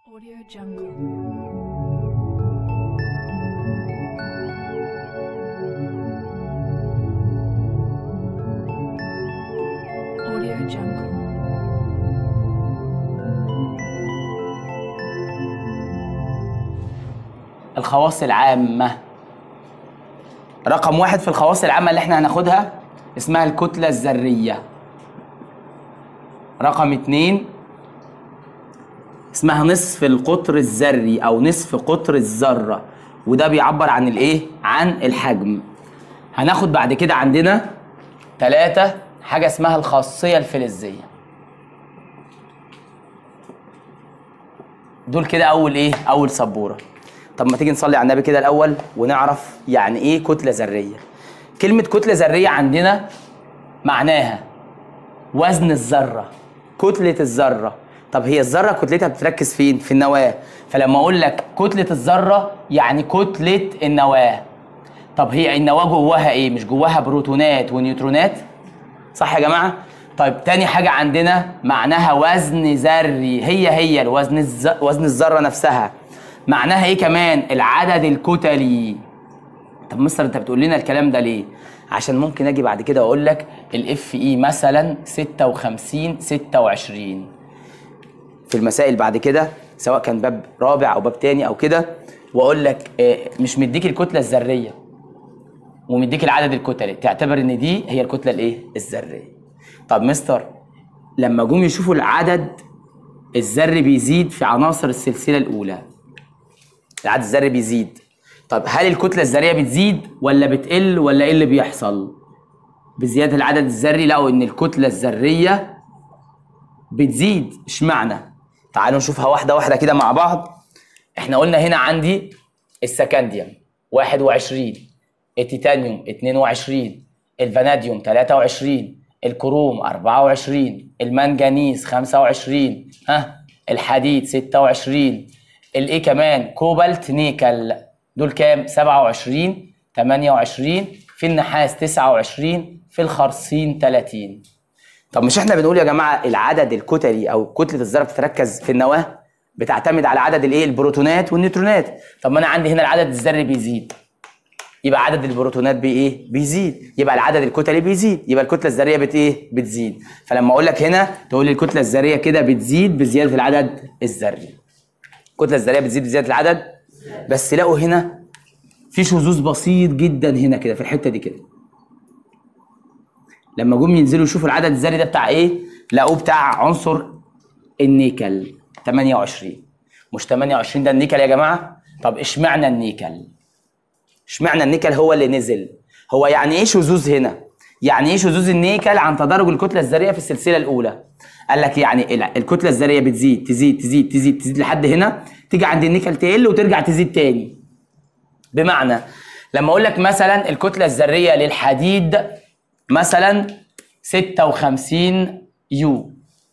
Audio Jungle. Audio Jungle. الخواص العامة رقم واحد في الخواص العامة اللي احنا هناخدها اسمها الكتلة الذرية رقم اتنين اسمها نصف القطر الذري او نصف قطر الذرة وده بيعبر عن الايه عن الحجم هناخد بعد كده عندنا ثلاثة حاجة اسمها الخاصية الفلزية دول كده اول ايه اول سبوره طب ما تيجي نصلي على النبي كده الاول ونعرف يعني ايه كتله ذريه كلمه كتله ذريه عندنا معناها وزن الذره كتله الذره طب هي الذره كتلتها بتركز فين في النواه فلما اقول لك كتله الذره يعني كتله النواه طب هي النواه جواها ايه مش جواها بروتونات ونيوترونات صح يا جماعه طيب تاني حاجه عندنا معناها وزن ذري هي هي الوزن الز... وزن الذره نفسها معناها ايه كمان العدد الكتلي طب مستر انت بتقول لنا الكلام ده ليه عشان ممكن اجي بعد كده واقول لك الاف اي مثلا 56 26 في المسائل بعد كده سواء كان باب رابع او باب تاني او كده واقول لك آه، مش مديك الكتله الذريه ومديك العدد الكتلي تعتبر ان دي هي الكتله الايه الذريه طب مستر لما جم يشوفوا العدد الذري بيزيد في عناصر السلسله الاولى العدد الذري بيزيد طب هل الكتله الذريه بتزيد ولا بتقل ولا ايه اللي بيحصل بزياده العدد الذري لقوا ان الكتله الذريه بتزيد اشمعنى تعالوا نشوفها واحده واحده كده مع بعض احنا قلنا هنا عندي السكنديوم 21 التيتانيوم 22 الفاناديوم 23 الكروم 24 المنجنيز 25 ها الحديد 26 الايه كمان كوبالت نيكل دول كام 27 28 في النحاس 29 في الخرسين 30 طب مش احنا بنقول يا جماعه العدد الكتلي او كتله الذره بتتركز في النواه بتعتمد على عدد الايه البروتونات والنيوترونات طب ما انا عندي هنا العدد الذري بيزيد يبقى عدد البروتونات بايه بيزيد يبقى العدد الكتلي بيزيد يبقى الكتله الذريه بت ايه بتزيد فلما اقول لك هنا تقول لي الكتله الذريه كده بتزيد بزياده العدد الذري الكتله الذريه بتزيد بزياده العدد بس لقوا هنا في شذوذ بسيط جدا هنا كده في الحته دي كده لما جم ينزلوا يشوفوا العدد الذري ده بتاع ايه لقوه بتاع عنصر النيكل 28 مش 28 ده النيكل يا جماعه طب اشمعنى النيكل اشمعنى النيكل هو اللي نزل هو يعني ايه شذوذ هنا يعني ايه شذوذ النيكل عن تدرج الكتله الذريه في السلسله الاولى قال لك يعني ال- الكتله الذريه بتزيد تزيد تزيد تزيد تزيد لحد هنا تيجي عند النيكل تقل وترجع تزيد تاني بمعنى لما اقول لك مثلا الكتله الذريه للحديد مثلا 56 يو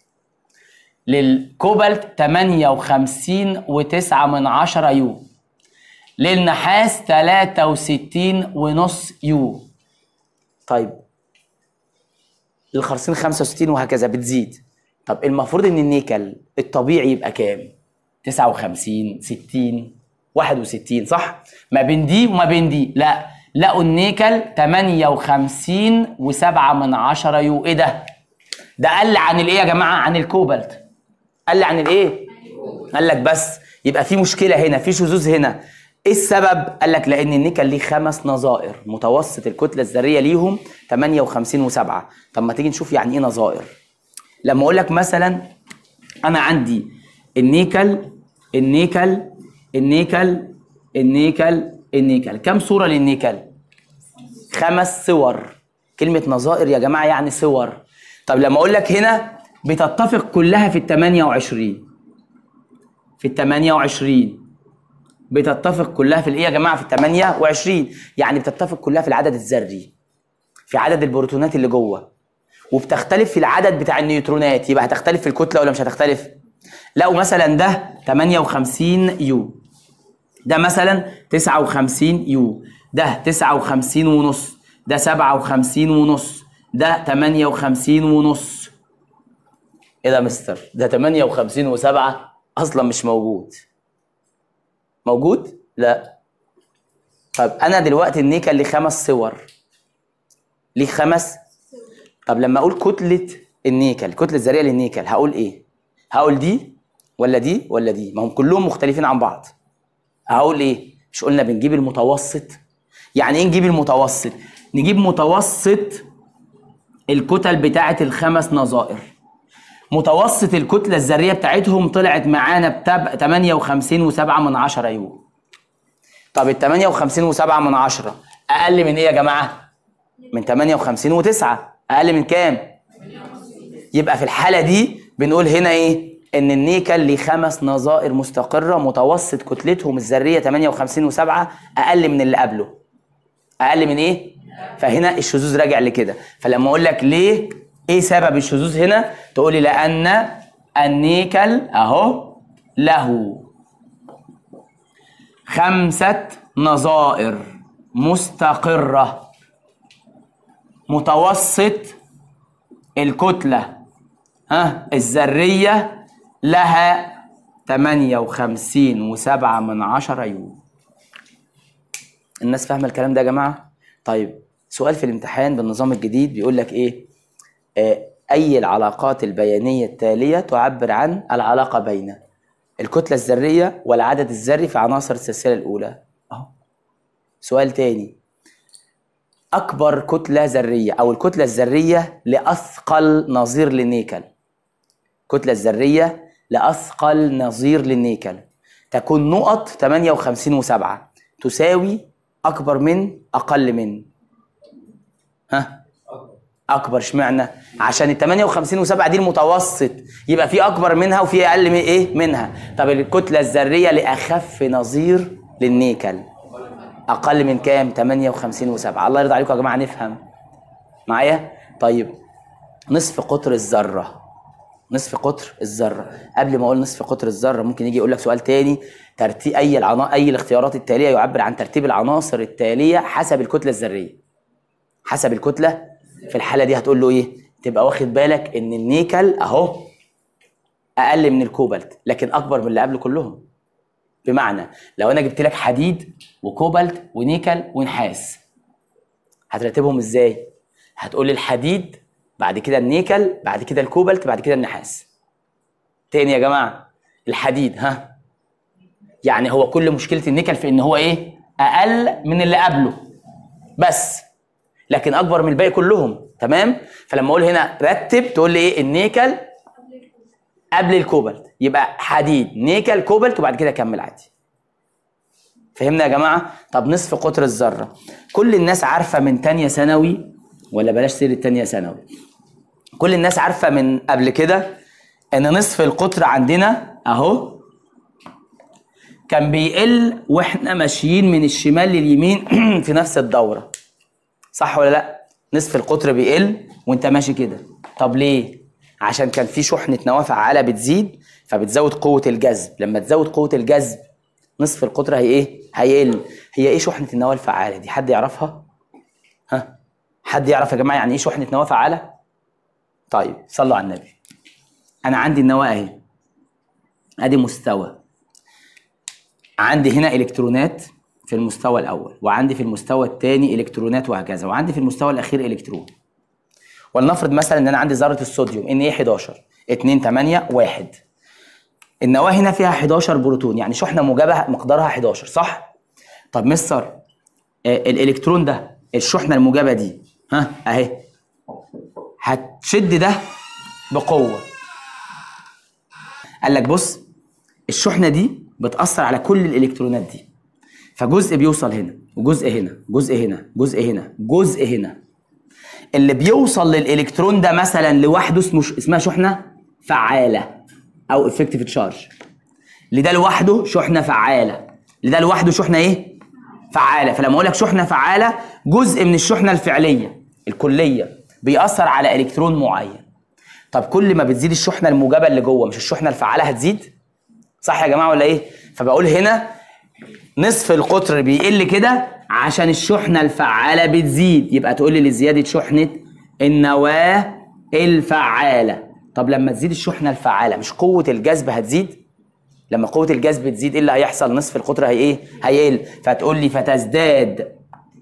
للكوبالت 58 و9 من عشرة يو للنحاس 63 ونص يو طيب للخرسين 65 وهكذا بتزيد طب المفروض ان النيكل الطبيعي يبقى كام 59 60 61 صح ما بين دي وما بين دي لا لقوا النيكل 58 و7 من عشرة يو ايه ده ده قل عن الايه يا جماعه عن الكوبالت قل عن الايه قال لك بس يبقى في مشكله هنا في شذوذ هنا ايه السبب قال لك لان النيكل ليه خمس نظائر متوسط الكتله الذريه ليهم 58 و7 طب ما تيجي نشوف يعني ايه نظائر لما اقول لك مثلا انا عندي النيكل النيكل النيكل النيكل النيكل كم صوره للنيكل خمس صور كلمه نظائر يا جماعه يعني صور طب لما اقول لك هنا بتتفق كلها في ال 28 في ال 28 بتتفق كلها في الايه يا جماعه في ال 28 يعني بتتفق كلها في العدد الذري في عدد البروتونات اللي جوه وبتختلف في العدد بتاع النيوترونات يبقى هتختلف في الكتله ولا مش هتختلف لو مثلا ده 58 يو ده مثلا 59 يو ده 59 ونص ده 57 ونص ده 58 ونص ايه ده يا مستر ده 58 و7 اصلا مش موجود موجود لا طب انا دلوقتي النيكل ليه خمس صور ليه خمس طب لما اقول كتله النيكل الكتله الذريه للنيكل هقول ايه هقول دي ولا دي ولا دي ما هم كلهم مختلفين عن بعض هقول ايه مش قلنا بنجيب المتوسط يعني ايه نجيب المتوسط نجيب متوسط الكتل بتاعه الخمس نظائر متوسط الكتله الذريه بتاعتهم طلعت معانا بتب 58 و7 من 10 يو طب ال 58 و7 من 10 اقل من ايه يا جماعه من 58 و9 اقل من كام يبقى في الحاله دي بنقول هنا ايه ان النيكل ليه خمس نظائر مستقره متوسط كتلتهم الذريه 58 و7 اقل من اللي قبله اقل من ايه فهنا الشذوذ راجع لكده فلما اقول لك ليه ايه سبب الشذوذ هنا تقولي لان النيكل اهو له خمسه نظائر مستقره متوسط الكتله ها الذريه لها 58 وسبعة من عشرة يو الناس فاهمه الكلام ده يا جماعه طيب سؤال في الامتحان بالنظام الجديد بيقول لك ايه آه، اي العلاقات البيانيه التاليه تعبر عن العلاقه بين الكتله الذريه والعدد الذري في عناصر السلسله الاولى اهو سؤال تاني اكبر كتله ذريه او الكتله الذريه لاثقل نظير للنيكل الكتله الذريه لاثقل نظير للنيكل تكون نقط 58 و7 تساوي اكبر من اقل من ها اكبر اشمعنى عشان ال 58 و7 دي المتوسط يبقى في اكبر منها وفي اقل من ايه منها طب الكتله الذريه لاخف نظير للنيكل اقل من كام 58 و7 الله يرضى عليكم يا جماعه نفهم معايا طيب نصف قطر الذره نصف قطر الذره قبل ما اقول نصف قطر الذره ممكن يجي يقول لك سؤال تاني ترتيب اي العنا... اي الاختيارات التاليه يعبر عن ترتيب العناصر التاليه حسب الكتله الذريه حسب الكتله في الحاله دي هتقول له ايه تبقى واخد بالك ان النيكل اهو اقل من الكوبالت لكن اكبر من اللي قبل كلهم بمعنى لو انا جبت لك حديد وكوبالت ونيكل ونحاس هترتبهم ازاي هتقول لي الحديد بعد كده النيكل بعد كده الكوبالت بعد كده النحاس تاني يا جماعه الحديد ها يعني هو كل مشكله النيكل في ان هو ايه اقل من اللي قبله بس لكن اكبر من الباقي كلهم تمام فلما اقول هنا رتب تقول لي ايه النيكل قبل الكوبالت يبقى حديد نيكل كوبالت وبعد كده كمل عادي فهمنا يا جماعه طب نصف قطر الذره كل الناس عارفه من تانية ثانوي ولا بلاش سيره تانية ثانوي كل الناس عارفه من قبل كده ان نصف القطر عندنا اهو كان بيقل واحنا ماشيين من الشمال لليمين في نفس الدوره صح ولا لا نصف القطر بيقل وانت ماشي كده طب ليه عشان كان في شحنه نواه فعاله بتزيد فبتزود قوه الجذب لما تزود قوه الجذب نصف القطر هي ايه هيقل هي ايه شحنه النواه الفعاله دي حد يعرفها ها حد يعرف يا جماعه يعني ايه شحنه نواه فعاله طيب صلوا على النبي انا عندي النواه اهي ادي مستوى عندي هنا الكترونات في المستوى الاول وعندي في المستوى الثاني الكترونات وهكذا وعندي في المستوى الاخير الكترون ولنفرض مثلا ان انا عندي ذره الصوديوم ان ايه 11 2 8 1 النواه هنا فيها 11 بروتون يعني شحنه موجبه مقدارها 11 صح طب مستر آه الالكترون ده الشحنه الموجبه دي ها اهي هتشد ده بقوه قال لك بص الشحنه دي بتاثر على كل الالكترونات دي فجزء بيوصل هنا وجزء هنا جزء هنا جزء هنا جزء هنا اللي بيوصل للالكترون ده مثلا لوحده اسمه اسمها شحنه فعاله او افكتيف تشارج لده لوحده شحنه فعاله لده لوحده شحنه ايه فعاله فلما اقول لك شحنه فعاله جزء من الشحنه الفعليه الكليه بيأثر على الكترون معين طب كل ما بتزيد الشحنه الموجبه اللي جوه مش الشحنه الفعاله هتزيد صح يا جماعه ولا ايه فبقول هنا نصف القطر بيقل كده عشان الشحنه الفعاله بتزيد يبقى تقول لي لزياده شحنه النواه الفعاله طب لما تزيد الشحنه الفعاله مش قوه الجذب هتزيد لما قوه الجذب تزيد ايه اللي هيحصل نصف القطر هي ايه هيقل فتقول لي فتزداد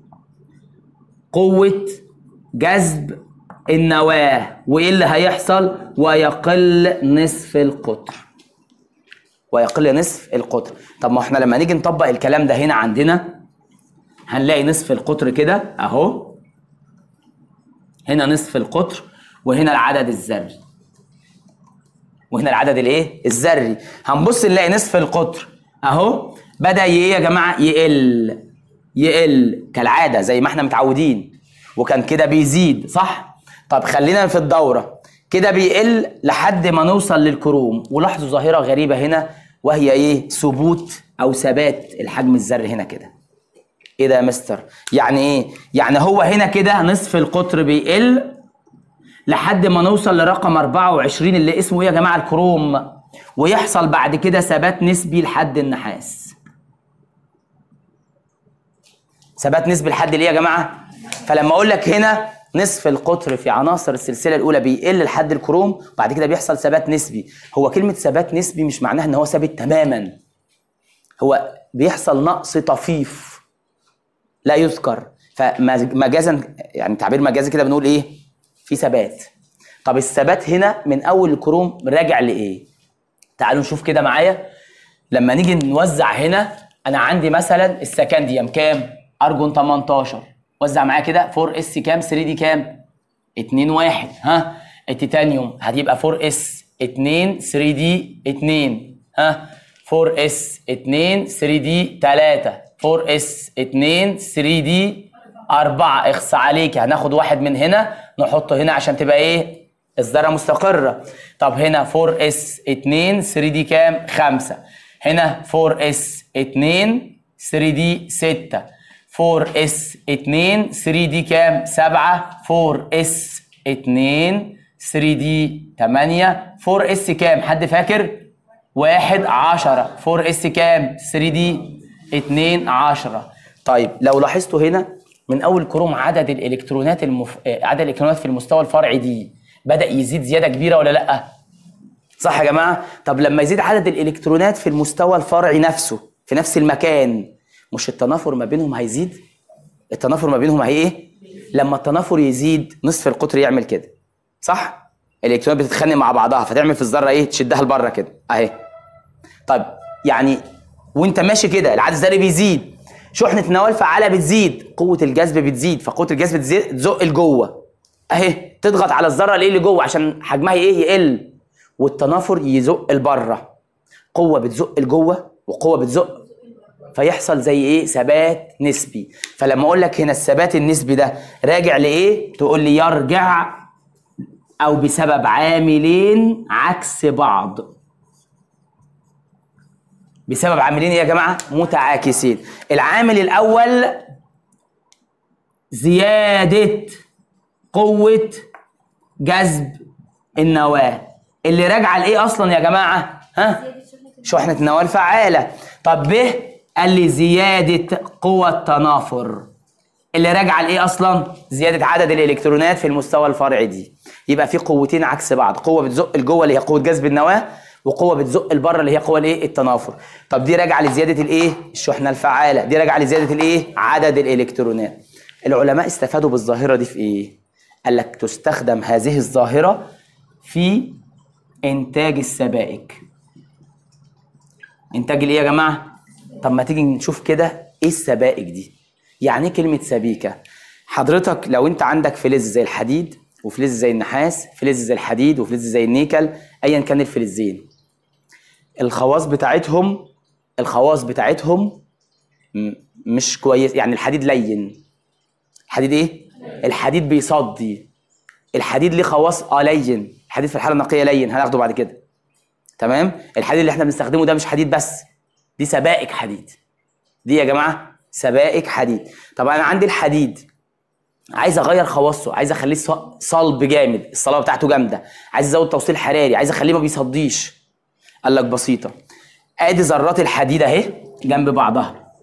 قوه جذب النواه وايه اللي هيحصل ويقل نصف القطر ويقل نصف القطر طب ما احنا لما نيجي نطبق الكلام ده هنا عندنا هنلاقي نصف القطر كده اهو هنا نصف القطر وهنا العدد الذري وهنا العدد الايه الذري هنبص نلاقي نصف القطر اهو بدا ايه يا جماعه يقل يقل كالعاده زي ما احنا متعودين وكان كده بيزيد صح طب خلينا في الدوره كده بيقل لحد ما نوصل للكروم ولاحظوا ظاهره غريبه هنا وهي ايه ثبوت او ثبات الحجم الذري هنا كده ايه ده يا مستر يعني ايه يعني هو هنا كده نصف القطر بيقل لحد ما نوصل لرقم 24 اللي اسمه ايه يا جماعه الكروم ويحصل بعد كده ثبات نسبي لحد النحاس ثبات نسبي لحد الايه يا جماعه فلما اقول لك هنا نصف القطر في عناصر السلسله الاولى بيقل لحد الكروم بعد كده بيحصل ثبات نسبي هو كلمه ثبات نسبي مش معناها ان هو ثابت تماما هو بيحصل نقص طفيف لا يذكر فمجازا يعني تعبير مجازي كده بنقول ايه في ثبات طب الثبات هنا من اول الكروم راجع لايه تعالوا نشوف كده معايا لما نيجي نوزع هنا انا عندي مثلا السكنديوم كام ارجون 18 وزع معايا كده 4 اس كام 3 دي كام 2 1 ها التيتانيوم هتبقى 4 اس 2 3 دي 2 ها 4 اس 2 3 دي 3 4 اس 2 3 دي 4 اخص عليك هناخد واحد من هنا نحطه هنا عشان تبقى ايه الذره مستقره طب هنا 4 اس 2 3 دي كام 5 هنا 4 اس 2 3 دي 6 4 اس 2 3 دي كام 7 4 اس 2 3 دي 8 4 اس كام حد فاكر واحد 10 4 اس كام 3 دي 2 10 طيب لو لاحظتوا هنا من اول كروم عدد الالكترونات المف... آه، عدد الالكترونات في المستوى الفرعي دي بدا يزيد زياده كبيره ولا لا صح يا جماعه طب لما يزيد عدد الالكترونات في المستوى الفرعي نفسه في نفس المكان مش التنافر ما بينهم هيزيد التنافر ما بينهم هي ايه لما التنافر يزيد نصف القطر يعمل كده صح الالكترونات بتتخانق مع بعضها فتعمل في الذره ايه تشدها لبره كده اهي طيب يعني وانت ماشي كده العدد الذري بيزيد شحنه النواه الفعاله بتزيد قوه الجذب بتزيد فقوه الجذب تزيد تزق لجوه اهي تضغط على الذره الايه اللي جوه عشان حجمها ايه يقل والتنافر يزق لبره قوه بتزق لجوه وقوه بتزق فيحصل زي ايه ثبات نسبي فلما اقول لك هنا الثبات النسبي ده راجع لايه تقول لي يرجع او بسبب عاملين عكس بعض بسبب عاملين ايه يا جماعه متعاكسين العامل الاول زياده قوه جذب النواه اللي راجعه لايه اصلا يا جماعه ها شحنه النواه الفعاله طب ب قال لي زياده قوه التنافر اللي راجعه لايه اصلا زياده عدد الالكترونات في المستوى الفرعي دي يبقى في قوتين عكس بعض قوه بتزق لجوه اللي هي قوه جذب النواه وقوه بتزق لبره اللي هي قوه الايه التنافر طب دي راجعه لزياده الايه الشحنه الفعاله دي راجعه لزياده الايه عدد الالكترونات العلماء استفادوا بالظاهره دي في ايه قال لك تستخدم هذه الظاهره في انتاج السبائك انتاج الايه يا جماعه طب ما تيجي نشوف كده ايه السبائك دي يعني ايه كلمه سبيكه حضرتك لو انت عندك فلز زي الحديد وفلز زي النحاس فلز زي الحديد وفلز زي النيكل ايا كان الفلزين الخواص بتاعتهم الخواص بتاعتهم م- مش كويس يعني الحديد لين الحديد ايه الحديد بيصدي الحديد ليه خواص اه لين الحديد في الحاله النقيه لين هناخده بعد كده تمام الحديد اللي احنا بنستخدمه ده مش حديد بس دي سبائك حديد دي يا جماعه سبائك حديد طب انا عندي الحديد عايز اغير خواصه عايز اخليه ص- صلب جامد الصلابه بتاعته جامده عايز ازود توصيل حراري عايز اخليه ما بيصديش قال لك بسيطه ادي ذرات الحديد اهي جنب بعضها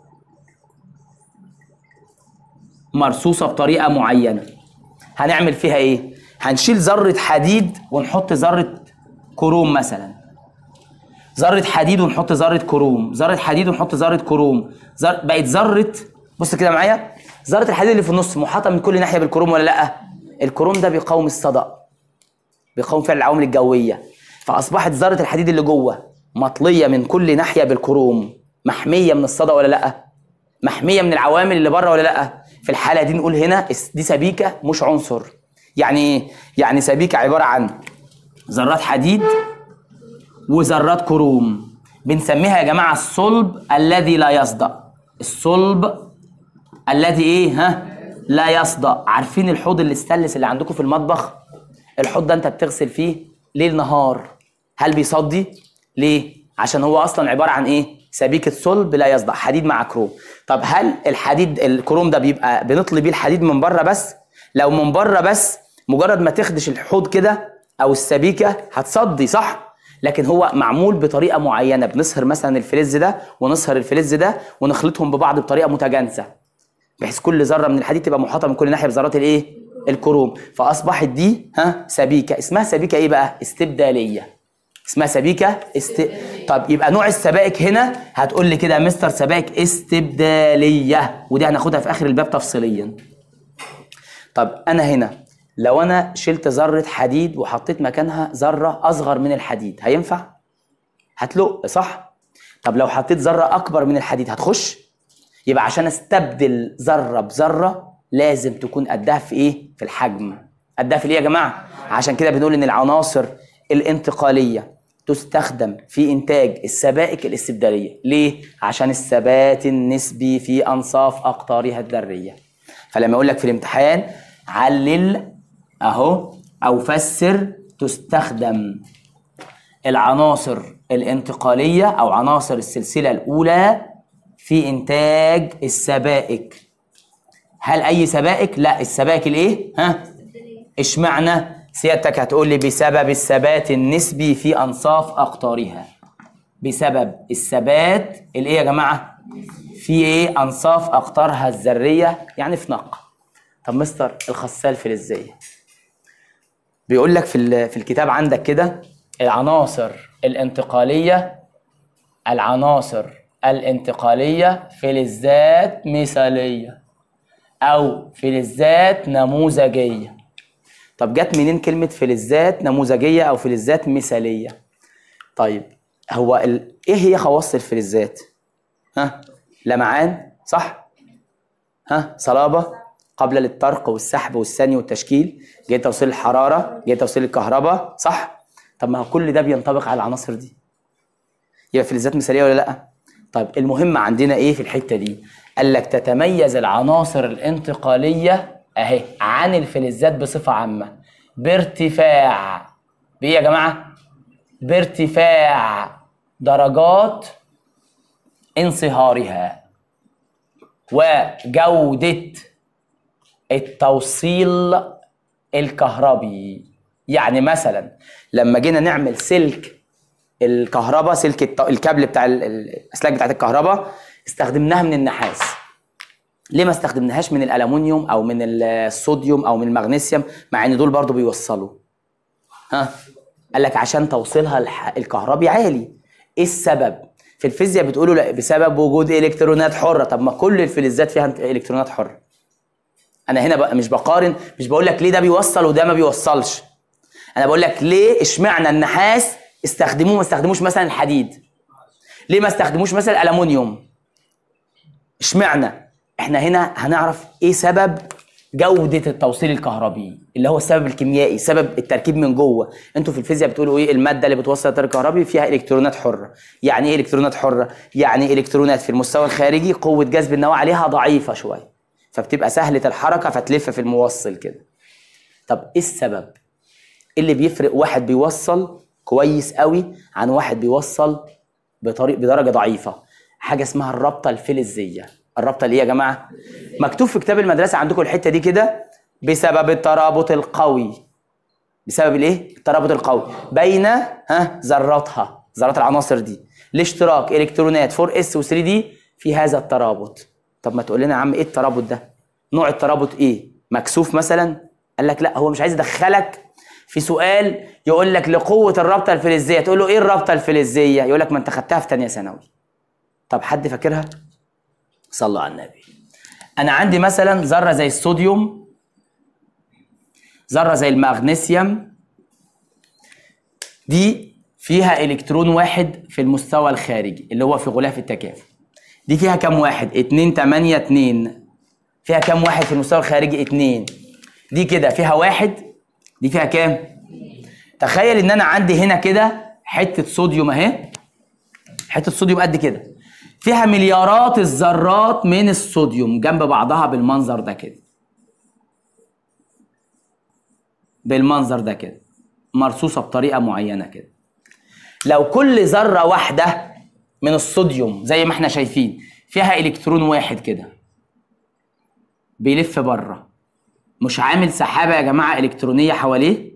مرصوصه بطريقه معينه هنعمل فيها ايه هنشيل ذره حديد ونحط ذره كروم مثلا ذره حديد ونحط ذره كروم ذره حديد ونحط ذره كروم زر... بقت ذره بص كده معايا ذره الحديد اللي في النص محاطه من كل ناحيه بالكروم ولا لا الكروم ده بيقاوم الصدأ بيقاوم فعل العوامل الجويه فاصبحت ذره الحديد اللي جوه مطليه من كل ناحيه بالكروم محميه من الصدأ ولا لا محميه من العوامل اللي بره ولا لا في الحاله دي نقول هنا اس- دي سبيكه مش عنصر يعني ايه يعني سبيكه عباره عن ذرات حديد وذرات كروم بنسميها يا جماعه الصلب الذي لا يصدأ الصلب الذي ايه ها لا يصدأ عارفين الحوض الاستانلس اللي عندكم في المطبخ الحوض ده انت بتغسل فيه ليل نهار هل بيصدي ليه عشان هو اصلا عباره عن ايه سبيكه صلب لا يصدأ حديد مع كروم طب هل الحديد الكروم ده بيبقى بنطلي بيه الحديد من بره بس لو من بره بس مجرد ما تخدش الحوض كده او السبيكه هتصدي صح لكن هو معمول بطريقه معينه بنصهر مثلا الفلز ده ونصهر الفلز ده ونخلطهم ببعض بطريقه متجانسه بحيث كل ذره من الحديد تبقى محاطه من كل ناحيه بذرات الايه الكروم فاصبحت دي ها سبيكه اسمها سبيكه ايه بقى استبداليه اسمها سبيكه است... طب يبقى نوع السبائك هنا هتقول لي كده يا مستر سبائك استبداليه ودي هناخدها في اخر الباب تفصيليا طب انا هنا لو انا شلت ذره حديد وحطيت مكانها ذره اصغر من الحديد هينفع هتلق صح طب لو حطيت ذره اكبر من الحديد هتخش يبقى عشان استبدل ذره بذره لازم تكون قدها في ايه في الحجم قدها في ايه يا جماعه عشان كده بنقول ان العناصر الانتقاليه تستخدم في انتاج السبائك الاستبداليه ليه عشان الثبات النسبي في انصاف اقطارها الذريه فلما يقول لك في الامتحان علل اهو او فسر تستخدم العناصر الانتقاليه او عناصر السلسله الاولى في انتاج السبائك هل اي سبائك لا السبائك الايه ها اشمعنى سيادتك هتقول لي بسبب الثبات النسبي في انصاف اقطارها بسبب الثبات الايه يا جماعه في ايه انصاف اقطارها الذريه يعني في نق طب مستر الخسال فلزيه بيقول لك في ال- في الكتاب عندك كده العناصر الانتقاليه العناصر الانتقاليه فلزات مثاليه او فلزات نموذجيه طب جت منين كلمه فلزات نموذجيه او فلزات مثاليه طيب هو ال... ايه هي خواص الفلزات ها لمعان صح ها صلابه قابله للطرق والسحب والثاني والتشكيل جاي توصيل الحراره جاي توصيل الكهرباء صح طب ما هو كل ده بينطبق على العناصر دي يبقى فلزات مثاليه ولا لا طيب المهم عندنا ايه في الحته دي قال لك تتميز العناصر الانتقاليه اهي عن الفلزات بصفه عامه بارتفاع بايه يا جماعه بارتفاع درجات انصهارها وجوده التوصيل الكهربي يعني مثلا لما جينا نعمل سلك الكهرباء سلك الت- الكابل بتاع ال- ال- الاسلاك بتاعت الكهرباء استخدمناها من النحاس ليه ما استخدمناهاش من الالومنيوم او من الصوديوم او من المغنيسيوم مع ان دول برضو بيوصلوا ها قال لك عشان توصيلها الح- الكهربي عالي ايه السبب في الفيزياء بتقولوا لا بسبب وجود الكترونات حره طب ما كل الفلزات فيها الكترونات حره انا هنا بقى مش بقارن مش بقول لك ليه ده بيوصل وده ما بيوصلش انا بقول لك ليه اشمعنى النحاس استخدموه ما استخدموش مثلا الحديد ليه ما استخدموش مثلا الالومنيوم اشمعنى احنا هنا هنعرف ايه سبب جودة التوصيل الكهربي اللي هو السبب الكيميائي سبب التركيب من جوه انتوا في الفيزياء بتقولوا ايه المادة اللي بتوصل التيار الكهربي فيها الكترونات حرة يعني ايه الكترونات حرة يعني الكترونات في المستوى الخارجي قوة جذب النواة عليها ضعيفة شوية فبتبقى سهلة الحركة فتلف في الموصل كده طب ايه السبب إيه اللي بيفرق واحد بيوصل كويس قوي عن واحد بيوصل بطريق بدرجه ضعيفه حاجه اسمها الرابطه الفلزيه الرابطه اللي هي يا جماعه مكتوب في كتاب المدرسه عندكم الحته دي كده بسبب الترابط القوي بسبب الايه الترابط القوي بين ها ذراتها ذرات العناصر دي لاشتراك الكترونات 4 اس و 3 دي في هذا الترابط طب ما تقول لنا يا عم ايه الترابط ده نوع الترابط ايه مكسوف مثلا قال لك لا هو مش عايز يدخلك في سؤال يقول لك لقوه الرابطه الفلزيه تقول له ايه الرابطه الفلزيه يقول لك ما انت خدتها في ثانيه ثانوي طب حد فاكرها صلوا على النبي انا عندي مثلا ذره زي الصوديوم ذره زي المغنيسيوم دي فيها الكترون واحد في المستوى الخارجي اللي هو في غلاف التكافؤ دي فيها كام واحد 2 8 2 فيها كام واحد في المستوى الخارجي 2 دي كده فيها واحد دي فيها كام تخيل ان انا عندي هنا كده حته صوديوم اهي حته صوديوم قد كده فيها مليارات الذرات من الصوديوم جنب بعضها بالمنظر ده كده بالمنظر ده كده مرصوصه بطريقه معينه كده لو كل ذره واحده من الصوديوم زي ما احنا شايفين فيها الكترون واحد كده بيلف بره مش عامل سحابه يا جماعه الكترونيه حواليه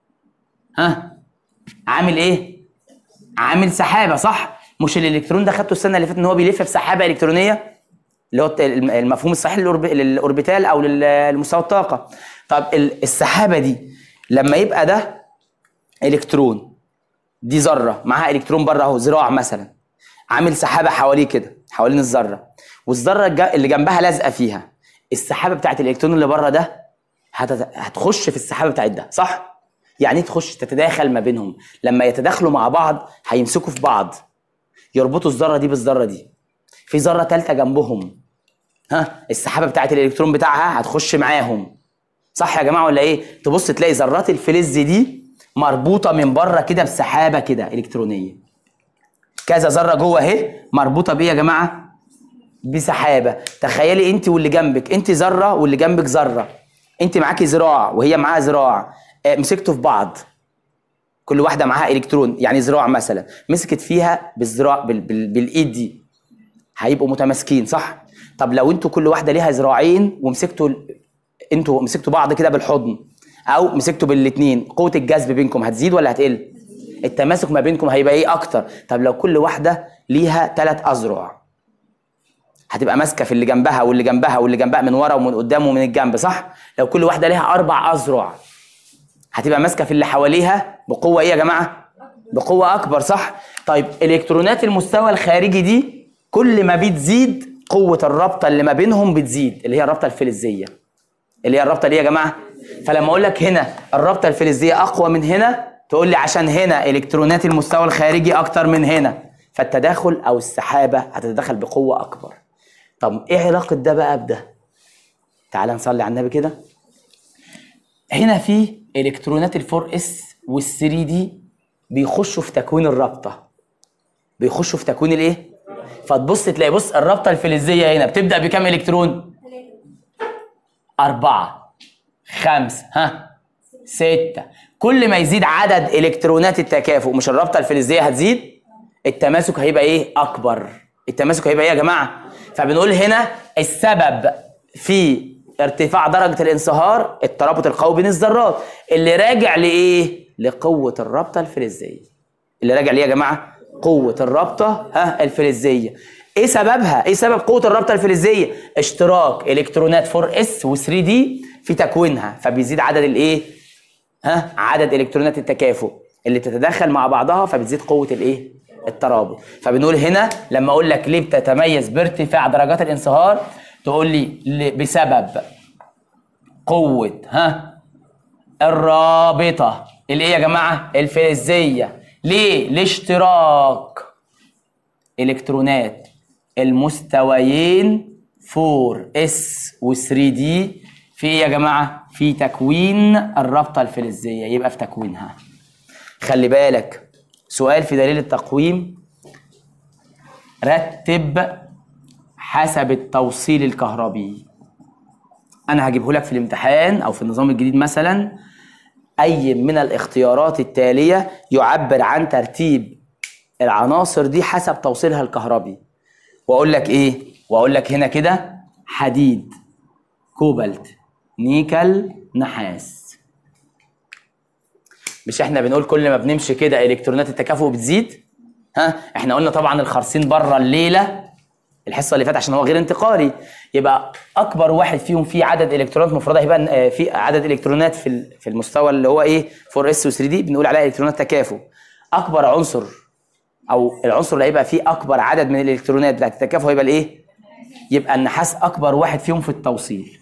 ها عامل ايه عامل سحابه صح مش الالكترون ده خدته السنه اللي فاتت ان هو بيلف بسحابه الكترونيه اللي هو المفهوم الصحيح للأورب- للاوربيتال او لل- لمستوى الطاقه طب ال- السحابه دي لما يبقى ده الكترون دي ذره معاها الكترون بره اهو ذراع مثلا عامل سحابه حواليه كده حوالين الذره والذره الج- اللي جنبها لازقه فيها السحابه بتاعت الالكترون اللي بره ده هتت- هتخش في السحابه بتاعت ده صح يعني ايه تخش تتداخل ما بينهم لما يتداخلوا مع بعض هيمسكوا في بعض يربطوا الذره دي بالذره دي في ذره ثالثه جنبهم ها السحابه بتاعت الالكترون بتاعها هتخش معاهم صح يا جماعه ولا ايه تبص تلاقي ذرات الفلز دي مربوطه من بره كده بسحابه كده الكترونيه كذا ذره جوه اهي مربوطه بايه يا جماعه بسحابه تخيلي انت واللي جنبك انت ذره واللي جنبك ذره انت معاكي ذراع وهي معاها ذراع آه، مسكتوا في بعض كل واحده معاها الكترون يعني ذراع مثلا مسكت فيها بالذراع بال... بال... بالايد دي هيبقوا متماسكين صح طب لو انتوا كل واحده ليها ذراعين ومسكتوا ال- انتوا مسكتوا بعض كده بالحضن او مسكتوا بالاثنين قوه الجذب بينكم هتزيد ولا هتقل التماسك ما بينكم هيبقى ايه اكتر طب لو كل واحده ليها ثلاث اذرع هتبقى ماسكه في اللي جنبها واللي جنبها واللي جنبها من ورا ومن قدام ومن الجنب صح لو كل واحده ليها اربع اذرع هتبقى ماسكه في اللي حواليها بقوه ايه يا جماعه بقوه اكبر صح طيب الكترونات المستوى الخارجي دي كل ما بتزيد قوه الرابطه اللي ما بينهم بتزيد اللي هي الرابطه الفلزيه اللي هي الرابطه دي يا جماعه فلما اقول لك هنا الرابطه الفلزيه اقوى من هنا تقول لي عشان هنا الكترونات المستوى الخارجي اكتر من هنا فالتداخل او السحابه هتتدخل بقوه اكبر طب ايه علاقه ده بقى بده تعال نصلي على النبي كده هنا في الكترونات الفور اس والثري دي بيخشوا في تكوين الرابطه بيخشوا في تكوين الايه فتبص تلاقي بص الرابطه الفلزيه هنا بتبدا بكام الكترون أربعة خمسة ها ستة كل ما يزيد عدد إلكترونات التكافؤ مش الرابطة الفلزية هتزيد التماسك هيبقى إيه أكبر التماسك هيبقى إيه يا جماعة فبنقول هنا السبب في ارتفاع درجة الانصهار الترابط القوي بين الذرات اللي راجع لإيه لقوة الرابطة الفلزية اللي راجع ليه يا جماعه قوه الرابطه ها الفلزيه ايه سببها ايه سبب قوه الرابطه الفلزيه اشتراك الكترونات 4 اس و 3 دي في تكوينها فبيزيد عدد الايه ها عدد الكترونات التكافؤ اللي بتتداخل مع بعضها فبتزيد قوه الايه الترابط فبنقول هنا لما اقول لك ليه بتتميز بارتفاع درجات الانصهار تقول لي ل- بسبب قوه ها الرابطة الايه يا جماعة الفلزية ليه لاشتراك الكترونات المستويين 4 اس و 3 دي في ايه يا جماعة في تكوين الرابطة الفلزية يبقى في تكوينها خلي بالك سؤال في دليل التقويم رتب حسب التوصيل الكهربي انا هجيبه لك في الامتحان او في النظام الجديد مثلا اي من الاختيارات التاليه يعبر عن ترتيب العناصر دي حسب توصيلها الكهربي واقول لك ايه واقول لك هنا كده حديد كوبالت نيكل نحاس مش احنا بنقول كل ما بنمشي كده الكترونات التكافؤ بتزيد ها احنا قلنا طبعا الخرسين بره الليله الحصه اللي فاتت عشان هو غير انتقالي يبقى اكبر واحد فيهم فيه عدد الكترونات مفرده هيبقى آه، في عدد الكترونات في ال- في المستوى اللي هو ايه 4 اس و 3 دي بنقول عليها الكترونات تكافؤ اكبر عنصر او العنصر اللي هيبقى فيه اكبر عدد من الالكترونات بتاعت التكافؤ هيبقى الايه يبقى النحاس اكبر واحد فيهم في التوصيل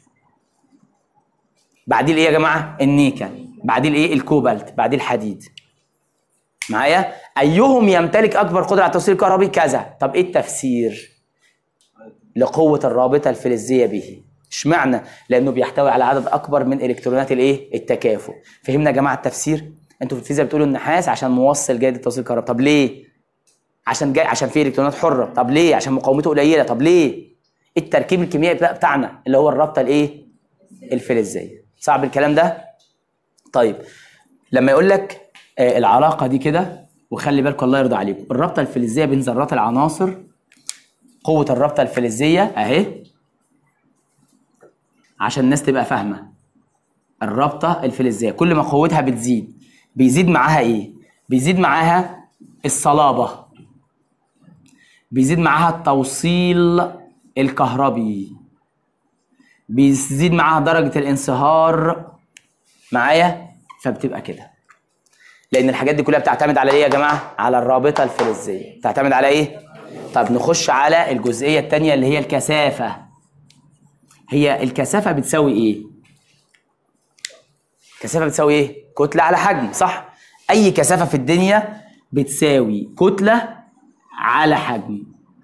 بعديه الايه يا جماعه النيكل بعديه الايه الكوبالت بعديه الحديد معايا ايهم يمتلك اكبر قدره على التوصيل الكهربي كذا طب ايه التفسير لقوه الرابطه الفلزيه به اشمعنى لانه بيحتوي على عدد اكبر من الكترونات الايه التكافؤ فهمنا يا جماعه التفسير انتوا في الفيزياء بتقولوا النحاس عشان موصل جيد التوصيل الكهربي طب ليه عشان جاي عشان فيه الكترونات حره طب ليه عشان مقاومته قليله طب ليه التركيب الكيميائي بتاع- بتاعنا اللي هو الرابطه الايه الفلزيه صعب الكلام ده طيب لما يقول لك آه، العلاقه دي كده وخلي بالكم الله يرضى عليكم الرابطه الفلزيه بين ذرات العناصر قوه الرابطه الفلزيه اهي عشان الناس تبقى فاهمه الرابطه الفلزيه كل ما قوتها بتزيد بيزيد معاها ايه بيزيد معاها الصلابه بيزيد معاها التوصيل الكهربي بيزيد معاها درجه الانصهار معايا فبتبقى كده لان الحاجات دي كلها بتعتمد على ايه يا جماعه على الرابطه الفلزيه بتعتمد على ايه طب نخش على الجزئيه الثانيه اللي هي الكثافه هي الكثافه بتساوي ايه الكثافه بتساوي ايه كتله على حجم صح اي كثافه في الدنيا بتساوي كتله على حجم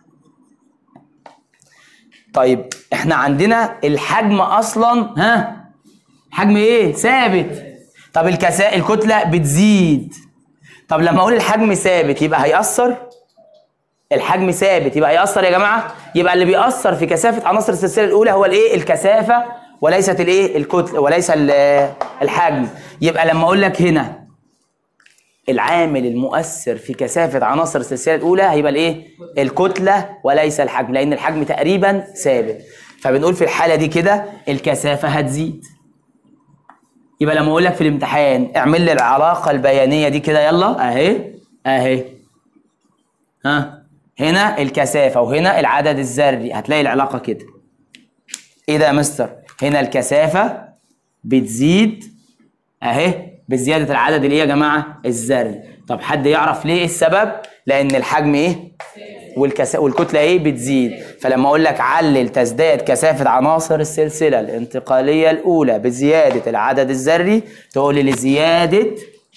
طيب احنا عندنا الحجم اصلا ها حجم ايه ثابت طب الكسا الكتله بتزيد طب لما اقول الحجم ثابت يبقى هيأثر الحجم ثابت يبقى هيأثر يا جماعه يبقى اللي بيأثر في كثافه عناصر السلسله الاولى هو الايه الكثافه وليست الايه الكتله وليس ال- الحجم يبقى لما اقول لك هنا العامل المؤثر في كثافه عناصر السلسله الاولى هيبقى الايه الكتله وليس الحجم لان الحجم تقريبا ثابت فبنقول في الحاله دي كده الكثافه هتزيد يبقى لما اقول لك في الامتحان اعمل لي العلاقه البيانيه دي كده يلا اهي اهي ها هنا الكثافه وهنا العدد الذري هتلاقي العلاقه كده ايه ده يا مستر هنا الكثافه بتزيد اهي بزياده العدد اللي ايه يا جماعه الذري طب حد يعرف ليه السبب لان الحجم ايه والكسا... والكتله ايه بتزيد فلما اقول لك علل تزداد كثافه عناصر السلسله الانتقاليه الاولى بزياده العدد الذري تقول لي لزياده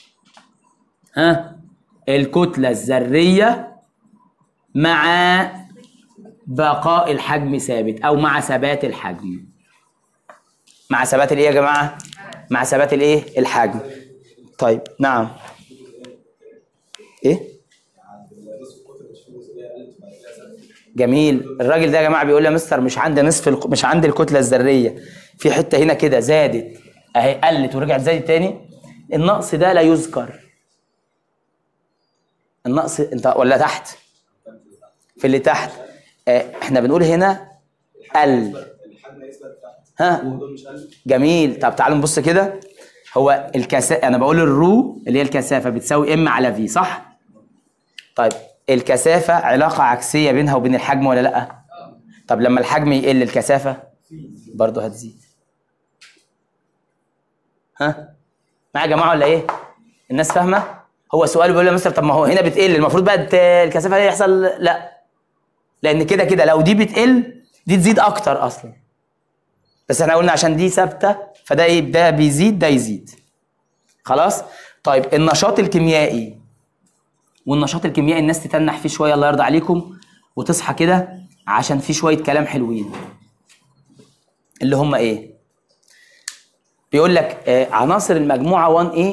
ها الكتله الذريه مع بقاء الحجم ثابت او مع ثبات الحجم مع ثبات الايه يا جماعه مع ثبات الايه الحجم طيب نعم ايه جميل الراجل ده يا جماعه بيقول لي يا مستر مش عندي نصف الك... مش عندي الكتله الذريه في حته هنا كده زادت اهي قلت ورجعت زادت تاني النقص ده لا يذكر النقص انت ولا تحت في اللي تحت آه، احنا بنقول هنا قل ها جميل طب تعالوا نبص كده هو الكثافه انا بقول الرو اللي هي الكثافه بتساوي ام على في صح طيب الكثافه علاقه عكسيه بينها وبين الحجم ولا لا طب لما الحجم يقل الكثافه برضه هتزيد ها معايا يا جماعه ولا ايه الناس فاهمه هو سؤال بيقول لي مثلا طب ما هو هنا بتقل المفروض بقى الت- الكثافه دي يحصل لا لان كده كده لو دي بتقل دي تزيد اكتر اصلا بس احنا قلنا عشان دي ثابته فده ايه ده بيزيد ده يزيد خلاص طيب النشاط الكيميائي والنشاط الكيميائي الناس تتنح فيه شويه الله يرضى عليكم وتصحى كده عشان فيه شويه كلام حلوين اللي هم ايه بيقول لك آه، عناصر المجموعه 1A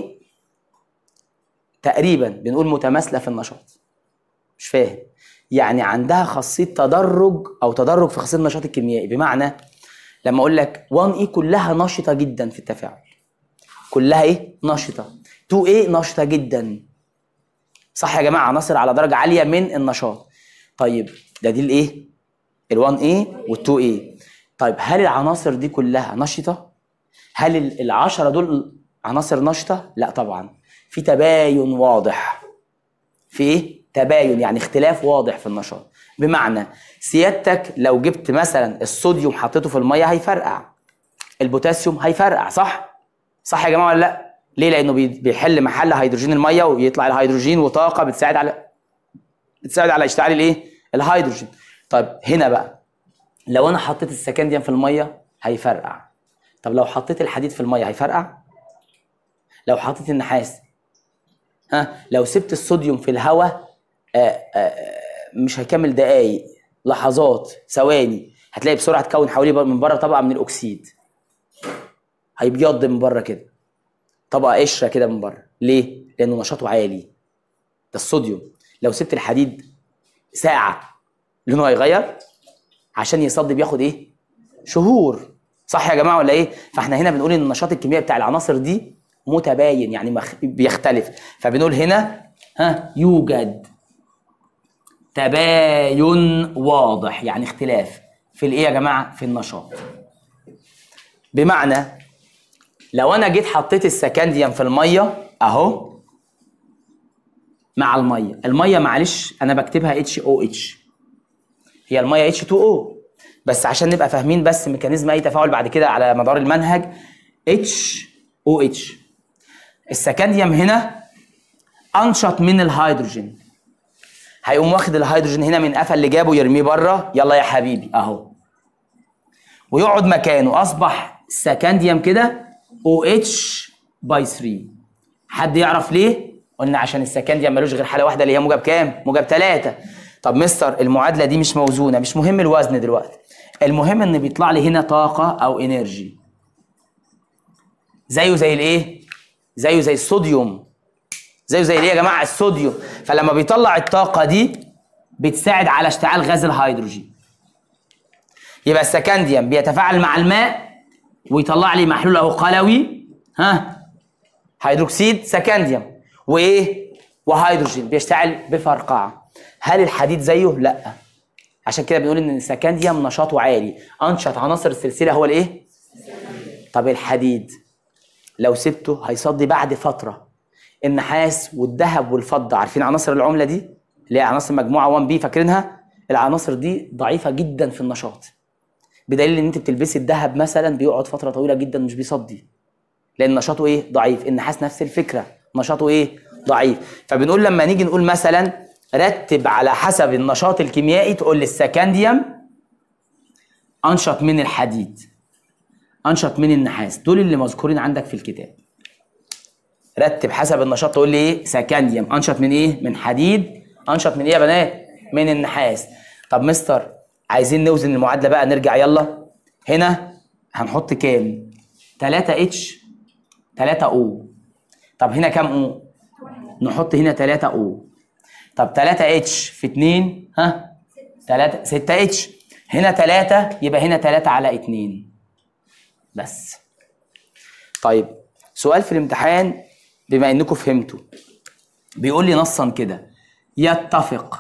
تقريبا بنقول متماثله في النشاط مش فاهم يعني عندها خاصيه تدرج او تدرج في خاصيه النشاط الكيميائي بمعنى لما اقول لك 1 اي كلها نشطه جدا في التفاعل كلها ايه نشطه 2 اي نشطه جدا صح يا جماعه عناصر على درجه عاليه من النشاط طيب ده دي الايه ال1 اي وال2 اي طيب هل العناصر دي كلها نشطه هل ال- العشرة دول عناصر نشطه لا طبعا في تباين واضح في ايه تباين يعني اختلاف واضح في النشاط بمعنى سيادتك لو جبت مثلا الصوديوم حطيته في الميه هيفرقع البوتاسيوم هيفرقع صح صح يا جماعه ولا لا ليه لانه بي- بيحل محل هيدروجين الميه ويطلع الهيدروجين وطاقه بتساعد على بتساعد على اشتعال الايه الهيدروجين طيب هنا بقى لو انا حطيت السكنديوم في الميه هيفرقع طب لو حطيت الحديد في الميه هيفرقع لو حطيت النحاس ها لو سبت الصوديوم في الهواء آه، آه، مش هيكمل دقايق لحظات ثواني هتلاقي بسرعه تكون حواليه بر- من بره طبقه من الاكسيد هيبيض من بره كده طبقه قشره كده من بره ليه لانه نشاطه عالي ده الصوديوم لو سبت الحديد ساعه لونه هيغير عشان يصدي بياخد ايه شهور صح يا جماعه ولا ايه فاحنا هنا بنقول ان النشاط الكيميائي بتاع العناصر دي متباين يعني مخ... بيختلف فبنقول هنا ها يوجد تباين واضح يعني اختلاف في الايه يا جماعه في النشاط بمعنى لو انا جيت حطيت السكنديوم في الميه اهو مع الميه الميه معلش انا بكتبها اتش او اتش هي الميه اتش 2 او بس عشان نبقى فاهمين بس ميكانيزم اي تفاعل بعد كده على مدار المنهج اتش او اتش السكنديوم هنا انشط من الهيدروجين هيقوم واخد الهيدروجين هنا من قفا اللي جابه يرميه بره يلا يا حبيبي اهو ويقعد مكانه اصبح سكنديوم كده او اتش باي 3 حد يعرف ليه قلنا عشان السكنديوم ملوش غير حاله واحده اللي هي موجب كام موجب 3 طب مستر المعادله دي مش موزونه مش مهم الوزن دلوقتي المهم ان بيطلع لي هنا طاقه او انرجي زيه زي الايه زيه زي الصوديوم زيه زي الايه يا جماعه الصوديوم فلما بيطلع الطاقه دي بتساعد على اشتعال غاز الهيدروجين يبقى السكنديوم بيتفاعل مع الماء ويطلع لي محلول اهو قلوي ها هيدروكسيد سكنديوم وايه وهيدروجين بيشتعل بفرقعه هل الحديد زيه لا عشان كده بنقول ان السكنديوم نشاطه عالي انشط عناصر السلسله هو الايه طب الحديد لو سبته هيصدي بعد فتره النحاس والذهب والفضه عارفين عناصر العمله دي اللي هي عناصر مجموعه 1 بي فاكرينها العناصر دي ضعيفه جدا في النشاط بدليل ان انت بتلبسي الذهب مثلا بيقعد فتره طويله جدا مش بيصدي لان نشاطه ايه ضعيف النحاس نفس الفكره نشاطه ايه ضعيف فبنقول لما نيجي نقول مثلا رتب على حسب النشاط الكيميائي تقول لي السكنديوم انشط من الحديد انشط من النحاس دول اللي مذكورين عندك في الكتاب رتب حسب النشاط تقول لي ايه سكنديوم انشط من ايه من حديد انشط من ايه يا بنات من النحاس طب مستر عايزين نوزن المعادله بقى نرجع يلا هنا هنحط كام 3 اتش 3 او طب هنا كام او نحط هنا 3 او طب 3 اتش في 2 ها 3 6 اتش هنا 3 يبقى هنا 3 على 2 بس طيب سؤال في الامتحان بما انكم فهمتوا بيقول لي نصا كده يتفق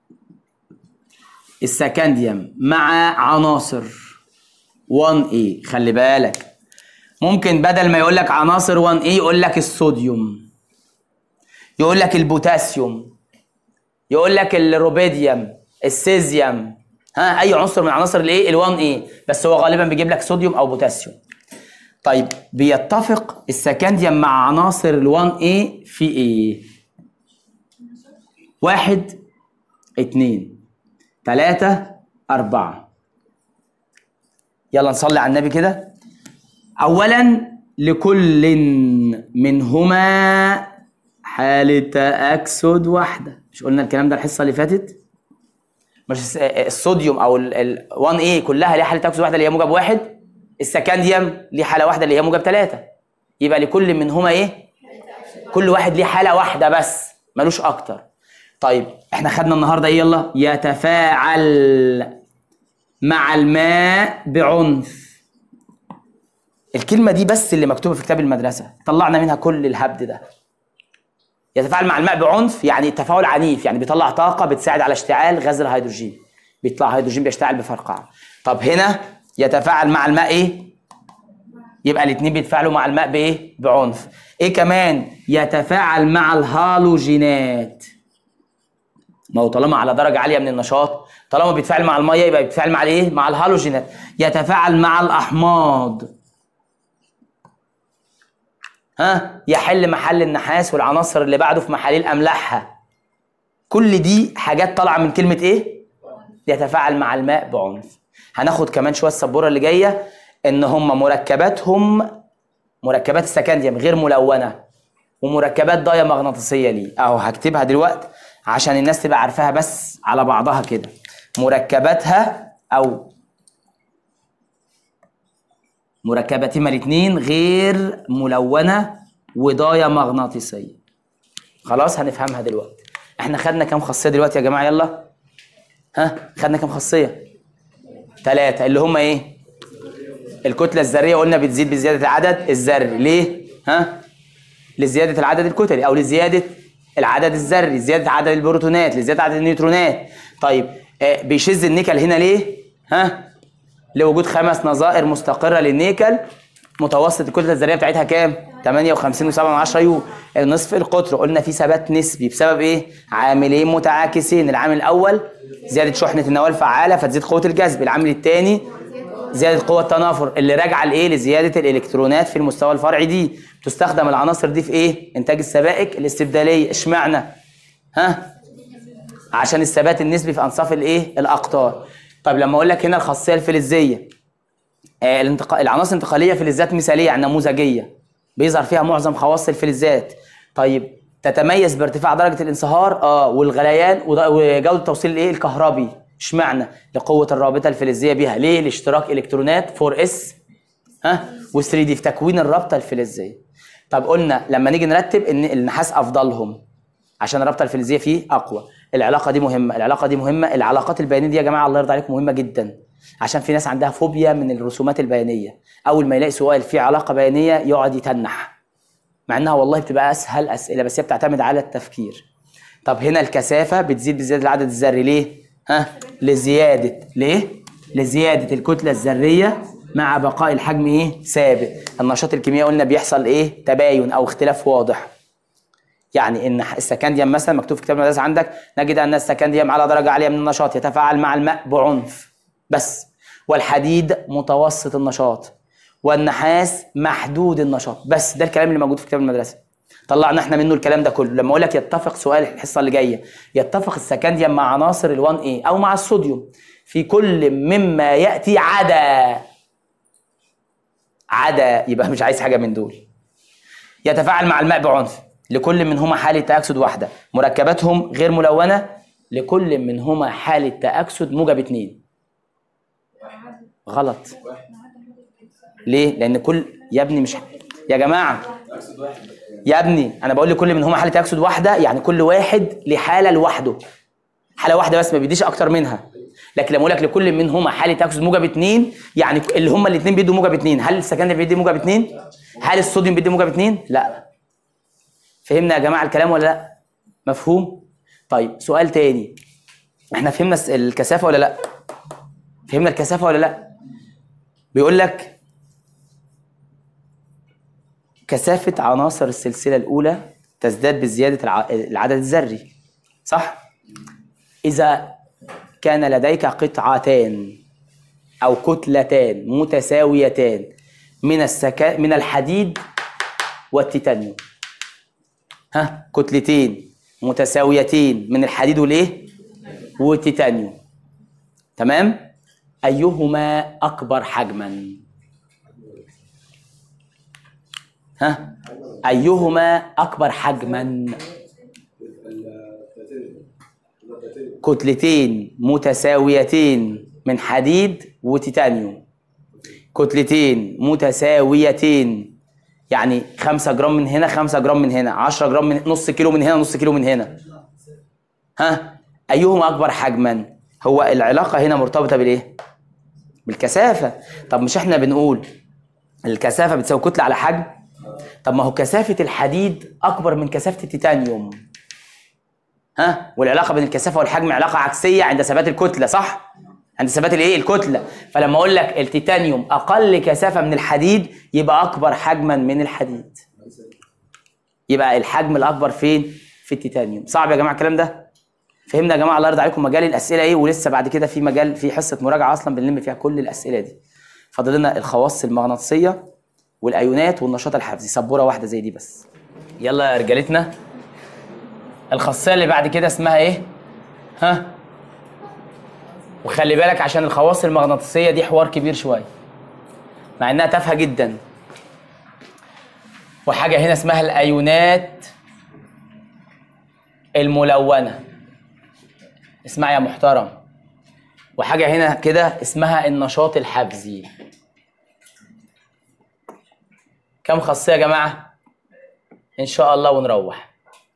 السكنديوم مع عناصر 1A خلي بالك ممكن بدل ما يقول لك عناصر 1A يقول لك الصوديوم يقول لك البوتاسيوم يقول لك الروبيديوم السيزيوم ها اي عنصر من عناصر الايه ال1A بس هو غالبا بيجيب لك صوديوم او بوتاسيوم طيب بيتفق السكنديوم مع عناصر ال1A في ايه واحد اتنين تلاتة أربعة يلا نصلي على النبي كده أولا لكل منهما حالة تأكسد واحدة مش قلنا الكلام ده الحصة اللي فاتت مش الس- الصوديوم أو ال 1A كلها ليها حالة تأكسد واحدة اللي هي موجب واحد السكنديوم ليه حالة واحدة اللي هي موجب ثلاثة يبقى لكل منهما إيه كل واحد ليه حالة واحدة بس ملوش أكتر طيب احنا خدنا النهارده ايه يلا يتفاعل مع الماء بعنف الكلمة دي بس اللي مكتوبة في كتاب المدرسة طلعنا منها كل الهبد ده يتفاعل مع الماء بعنف يعني تفاعل عنيف يعني بيطلع طاقة بتساعد على اشتعال غاز الهيدروجين بيطلع هيدروجين بيشتعل بفرقعة طب هنا يتفاعل مع الماء ايه يبقى الاثنين بيتفاعلوا مع الماء بايه بعنف ايه كمان يتفاعل مع الهالوجينات ما هو طالما على درجه عاليه من النشاط طالما بيتفاعل مع الميه يبقى بيتفاعل مع الايه مع الهالوجينات يتفاعل مع الاحماض ها يحل محل النحاس والعناصر اللي بعده في محاليل املاحها كل دي حاجات طالعه من كلمه ايه يتفاعل مع الماء بعنف هناخد كمان شويه السبوره اللي جايه ان هم مركباتهم مركبات السكنديوم غير ملونه ومركبات ضايه مغناطيسيه ليه اهو هكتبها دلوقتي عشان الناس تبقى عارفاها بس على بعضها كده مركباتها او مركباتهما الاثنين غير ملونه وضايه مغناطيسيه خلاص هنفهمها دلوقتي احنا خدنا كام خاصيه دلوقتي يا جماعه يلا ها خدنا كام خاصيه ثلاثه اللي هم ايه الكتله الذريه قلنا بتزيد بزياده العدد الذري ليه ها لزياده العدد الكتلي او لزياده العدد الذري زياده عدد البروتونات لزياده عدد النيوترونات طيب آه بيشذ النيكل هنا ليه ها لوجود خمس نظائر مستقره للنيكل متوسط الكتله الذريه بتاعتها كام 58.7 يو النصف القطر قلنا في ثبات نسبي بسبب ايه عاملين متعاكسين العامل الاول زياده شحنه النواه الفعاله فتزيد قوه الجذب العامل الثاني زياده قوه التنافر اللي راجعه لايه لزياده الالكترونات في المستوى الفرعي دي تستخدم العناصر دي في ايه انتاج السبائك الاستبداليه اشمعنى ها عشان الثبات النسبي في انصاف الايه الاقطار طيب لما اقول لك هنا الخاصيه الفلزيه آه الانتق... العناصر الانتقاليه فلزات مثاليه يعني نموذجيه بيظهر فيها معظم خواص الفلزات طيب تتميز بارتفاع درجه الانصهار اه والغليان وض- وجوده التوصيل الايه الكهربي اشمعنى لقوه الرابطه الفلزيه بيها ليه لاشتراك الكترونات 4 اس ها و3 دي في تكوين الرابطه الفلزيه طب قلنا لما نيجي نرتب ان النحاس افضلهم عشان الرابطه الفلزيه فيه اقوى العلاقه دي مهمه العلاقه دي مهمه العلاقات البيانيه دي يا جماعه الله يرضى عليكم مهمه جدا عشان في ناس عندها فوبيا من الرسومات البيانيه اول ما يلاقي سؤال فيه علاقه بيانيه يقعد يتنح مع انها والله بتبقى اسهل اسئله بس هي بتعتمد على التفكير طب هنا الكثافه بتزيد بزياده العدد الذري ليه ها لزياده ليه لزياده الكتله الذريه مع بقاء الحجم ايه ثابت النشاط الكيميائي قلنا بيحصل ايه تباين او اختلاف واضح يعني ان السكنديوم مثلا مكتوب في كتاب المدرسه عندك نجد ان السكنديوم على درجه عاليه من النشاط يتفاعل مع الماء بعنف بس والحديد متوسط النشاط والنحاس محدود النشاط بس ده الكلام اللي موجود في كتاب المدرسه طلعنا احنا منه الكلام ده كله لما اقول لك يتفق سؤال الحصه اللي جايه يتفق السكنديوم مع عناصر ال1 a او مع الصوديوم في كل مما ياتي عدا عدا يبقى مش عايز حاجه من دول يتفاعل مع الماء بعنف لكل منهما حالة تأكسد واحدة مركباتهم غير ملونة لكل منهما حالة تأكسد موجب اتنين غلط ليه؟ لأن كل يا ابني مش يا جماعة يا ابني أنا بقول لكل منهما حالة تأكسد واحدة يعني كل واحد لحالة لوحده حالة واحدة بس ما بيديش أكتر منها لكن لما اقول لك لكل منهما حاله تاكسد موجب اتنين يعني اللي هما الاثنين بيدوا موجب اتنين هل السكندري بيدي موجب اتنين؟ هل الصوديوم بيدي موجب اتنين؟ لا فهمنا يا جماعه الكلام ولا لا؟ مفهوم؟ طيب سؤال تاني احنا فهمنا الس- الكثافه ولا لا؟ فهمنا الكثافه ولا لا؟ بيقول لك كثافه عناصر السلسله الاولى تزداد بزياده الع- العدد الذري صح؟ اذا كان لديك قطعتان او كتلتان متساويتان من السكا من الحديد والتيتانيوم ها كتلتين متساويتين من الحديد والايه والتيتانيوم تمام ايهما اكبر حجما ها ايهما اكبر حجما كتلتين متساويتين من حديد وتيتانيوم كتلتين متساويتين يعني 5 جرام من هنا 5 جرام من هنا 10 جرام من نص كيلو من هنا نص كيلو من هنا ها ايهما اكبر حجما هو العلاقه هنا مرتبطه بالايه بالكثافه طب مش احنا بنقول الكثافه بتساوي كتله على حجم طب ما هو كثافه الحديد اكبر من كثافه التيتانيوم ها والعلاقه بين الكثافه والحجم علاقه عكسيه عند ثبات الكتله صح عند ثبات الايه الكتله فلما اقول لك التيتانيوم اقل كثافه من الحديد يبقى اكبر حجما من الحديد يبقى الحجم الاكبر فين في التيتانيوم صعب يا جماعه الكلام ده فهمنا يا جماعه الله يرضى عليكم مجال الاسئله ايه ولسه بعد كده في مجال في حصه مراجعه اصلا بنلم فيها كل الاسئله دي فاضل لنا الخواص المغناطيسيه والايونات والنشاط الحفزي سبوره واحده زي دي بس يلا يا رجالتنا الخاصيه اللي بعد كده اسمها ايه ها وخلي بالك عشان الخواص المغناطيسيه دي حوار كبير شويه مع انها تافهه جدا وحاجه هنا اسمها الايونات الملونه اسمع يا محترم وحاجه هنا كده اسمها النشاط الحفزي كم خاصيه يا جماعه ان شاء الله ونروح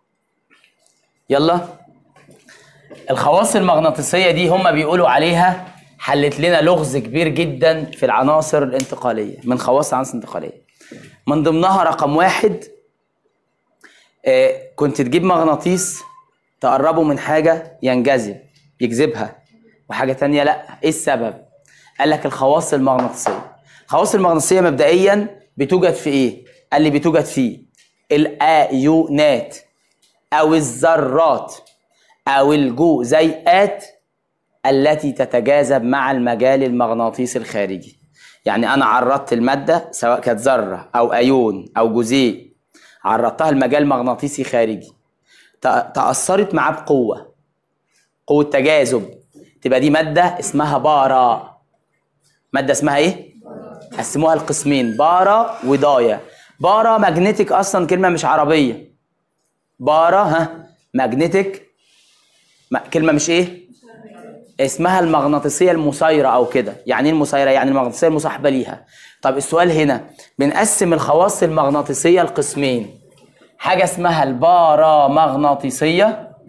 يلا الخواص المغناطيسيه دي هم بيقولوا عليها حلت لنا لغز كبير جدا في العناصر الانتقاليه من خواص العناصر الانتقاليه من ضمنها رقم واحد آه، كنت تجيب مغناطيس تقربه من حاجه ينجذب يجذبها وحاجه تانية لا ايه السبب قال لك الخواص المغناطيسيه الخواص المغناطيسيه مبدئيا بتوجد في ايه قال لي بتوجد في الايونات او الذرات او الجزيئات التي تتجاذب مع المجال المغناطيسي الخارجي يعني انا عرضت الماده سواء كانت ذره او ايون او جزيء عرضتها لمجال مغناطيسي خارجي ت- تاثرت معاه بقوه قوه تجاذب تبقى دي ماده اسمها بارا ماده اسمها ايه قسموها لقسمين بارا ودايا بارا ماجنتيك اصلا كلمه مش عربيه بارا ها ماجنتيك ما- كلمه مش ايه اسمها المغناطيسيه المسيره او كده يعني ايه المسيره يعني المغناطيسيه المصاحبه ليها طب السؤال هنا بنقسم الخواص المغناطيسيه لقسمين حاجه اسمها البارامغناطيسيه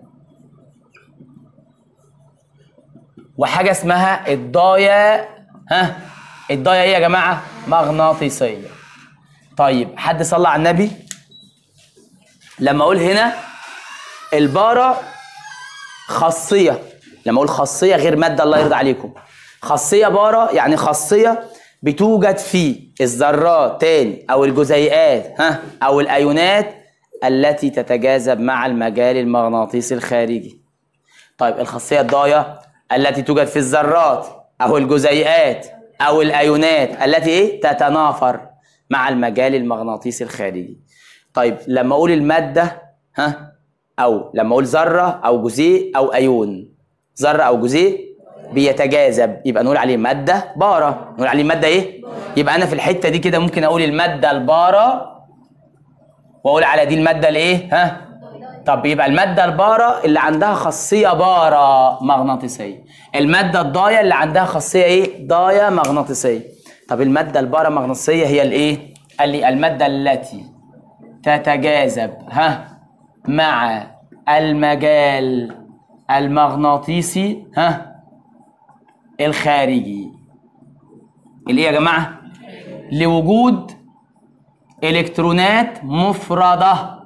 وحاجه اسمها الضايا ها الضايا ايه يا جماعه مغناطيسيه طيب حد صلى على النبي لما اقول هنا البارا خاصيه لما اقول خاصيه غير ماده الله يرضى عليكم خاصيه بارا يعني خاصيه بتوجد في الذرات تاني او الجزيئات ها او الايونات التي تتجاذب مع المجال المغناطيسي الخارجي طيب الخاصيه الضايا التي توجد في الذرات او الجزيئات او الايونات التي ايه تتنافر مع المجال المغناطيسي الخارجي طيب لما اقول الماده ها او لما اقول ذره او جزيء او ايون ذره او جزيء بيتجاذب يبقى نقول عليه ماده بارا نقول عليه ماده ايه يبقى انا في الحته دي كده ممكن اقول الماده البارا واقول على دي الماده الايه ها طب يبقى الماده البارا اللي عندها خاصيه بارا مغناطيسيه الماده الضايا اللي عندها خاصيه ايه ضايا مغناطيسيه طب الماده البارا مغناطيسيه هي الايه قال لي الماده التي تتجاذب ها مع المجال المغناطيسي ها الخارجي اللي ايه يا جماعه لوجود الكترونات مفرده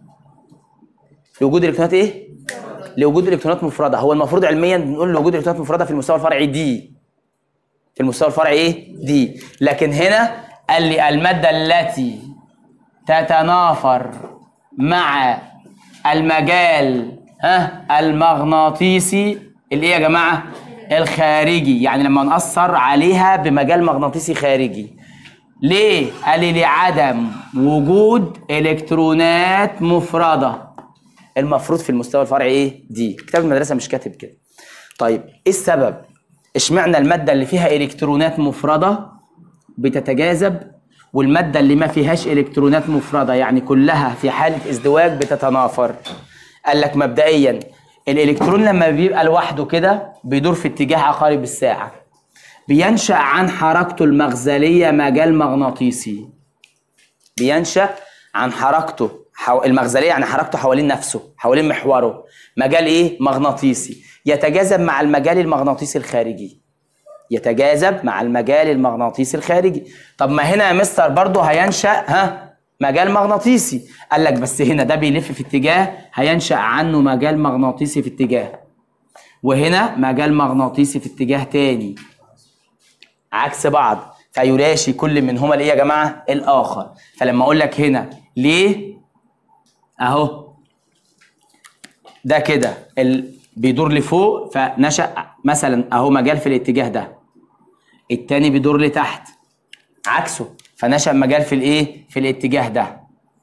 لوجود الكترونات ايه لوجود الكترونات مفرده هو المفروض علميا بنقول لوجود الكترونات مفرده في المستوى الفرعي دي في المستوى الفرعي ايه دي لكن هنا قال لي الماده التي تتنافر مع المجال ها المغناطيسي الايه يا جماعه الخارجي يعني لما نأثر عليها بمجال مغناطيسي خارجي ليه قال لي لعدم وجود الكترونات مفرده المفروض في المستوى الفرعي ايه دي كتاب المدرسه مش كاتب كده طيب ايه السبب اشمعنى الماده اللي فيها الكترونات مفرده بتتجاذب والماده اللي ما فيهاش الكترونات مفرده يعني كلها في حاله ازدواج بتتنافر قال لك مبدئيا الالكترون لما بيبقى لوحده كده بيدور في اتجاه عقارب الساعه بينشا عن حركته المغزليه مجال مغناطيسي بينشا عن حركته حو... المغزليه يعني حركته حوالين نفسه حوالين محوره مجال ايه مغناطيسي يتجاذب مع المجال المغناطيسي الخارجي يتجاذب مع المجال المغناطيسي الخارجي طب ما هنا يا مستر برضه هينشا ها مجال مغناطيسي قال لك بس هنا ده بيلف في اتجاه هينشا عنه مجال مغناطيسي في اتجاه وهنا مجال مغناطيسي في اتجاه تاني عكس بعض فيراشي كل منهما الايه يا جماعه الاخر فلما اقول لك هنا ليه اهو ده كده ال- بيدور لفوق فنشأ مثلا اهو مجال في الاتجاه ده التاني بيدور لتحت عكسه فنشأ مجال في الايه في الاتجاه ده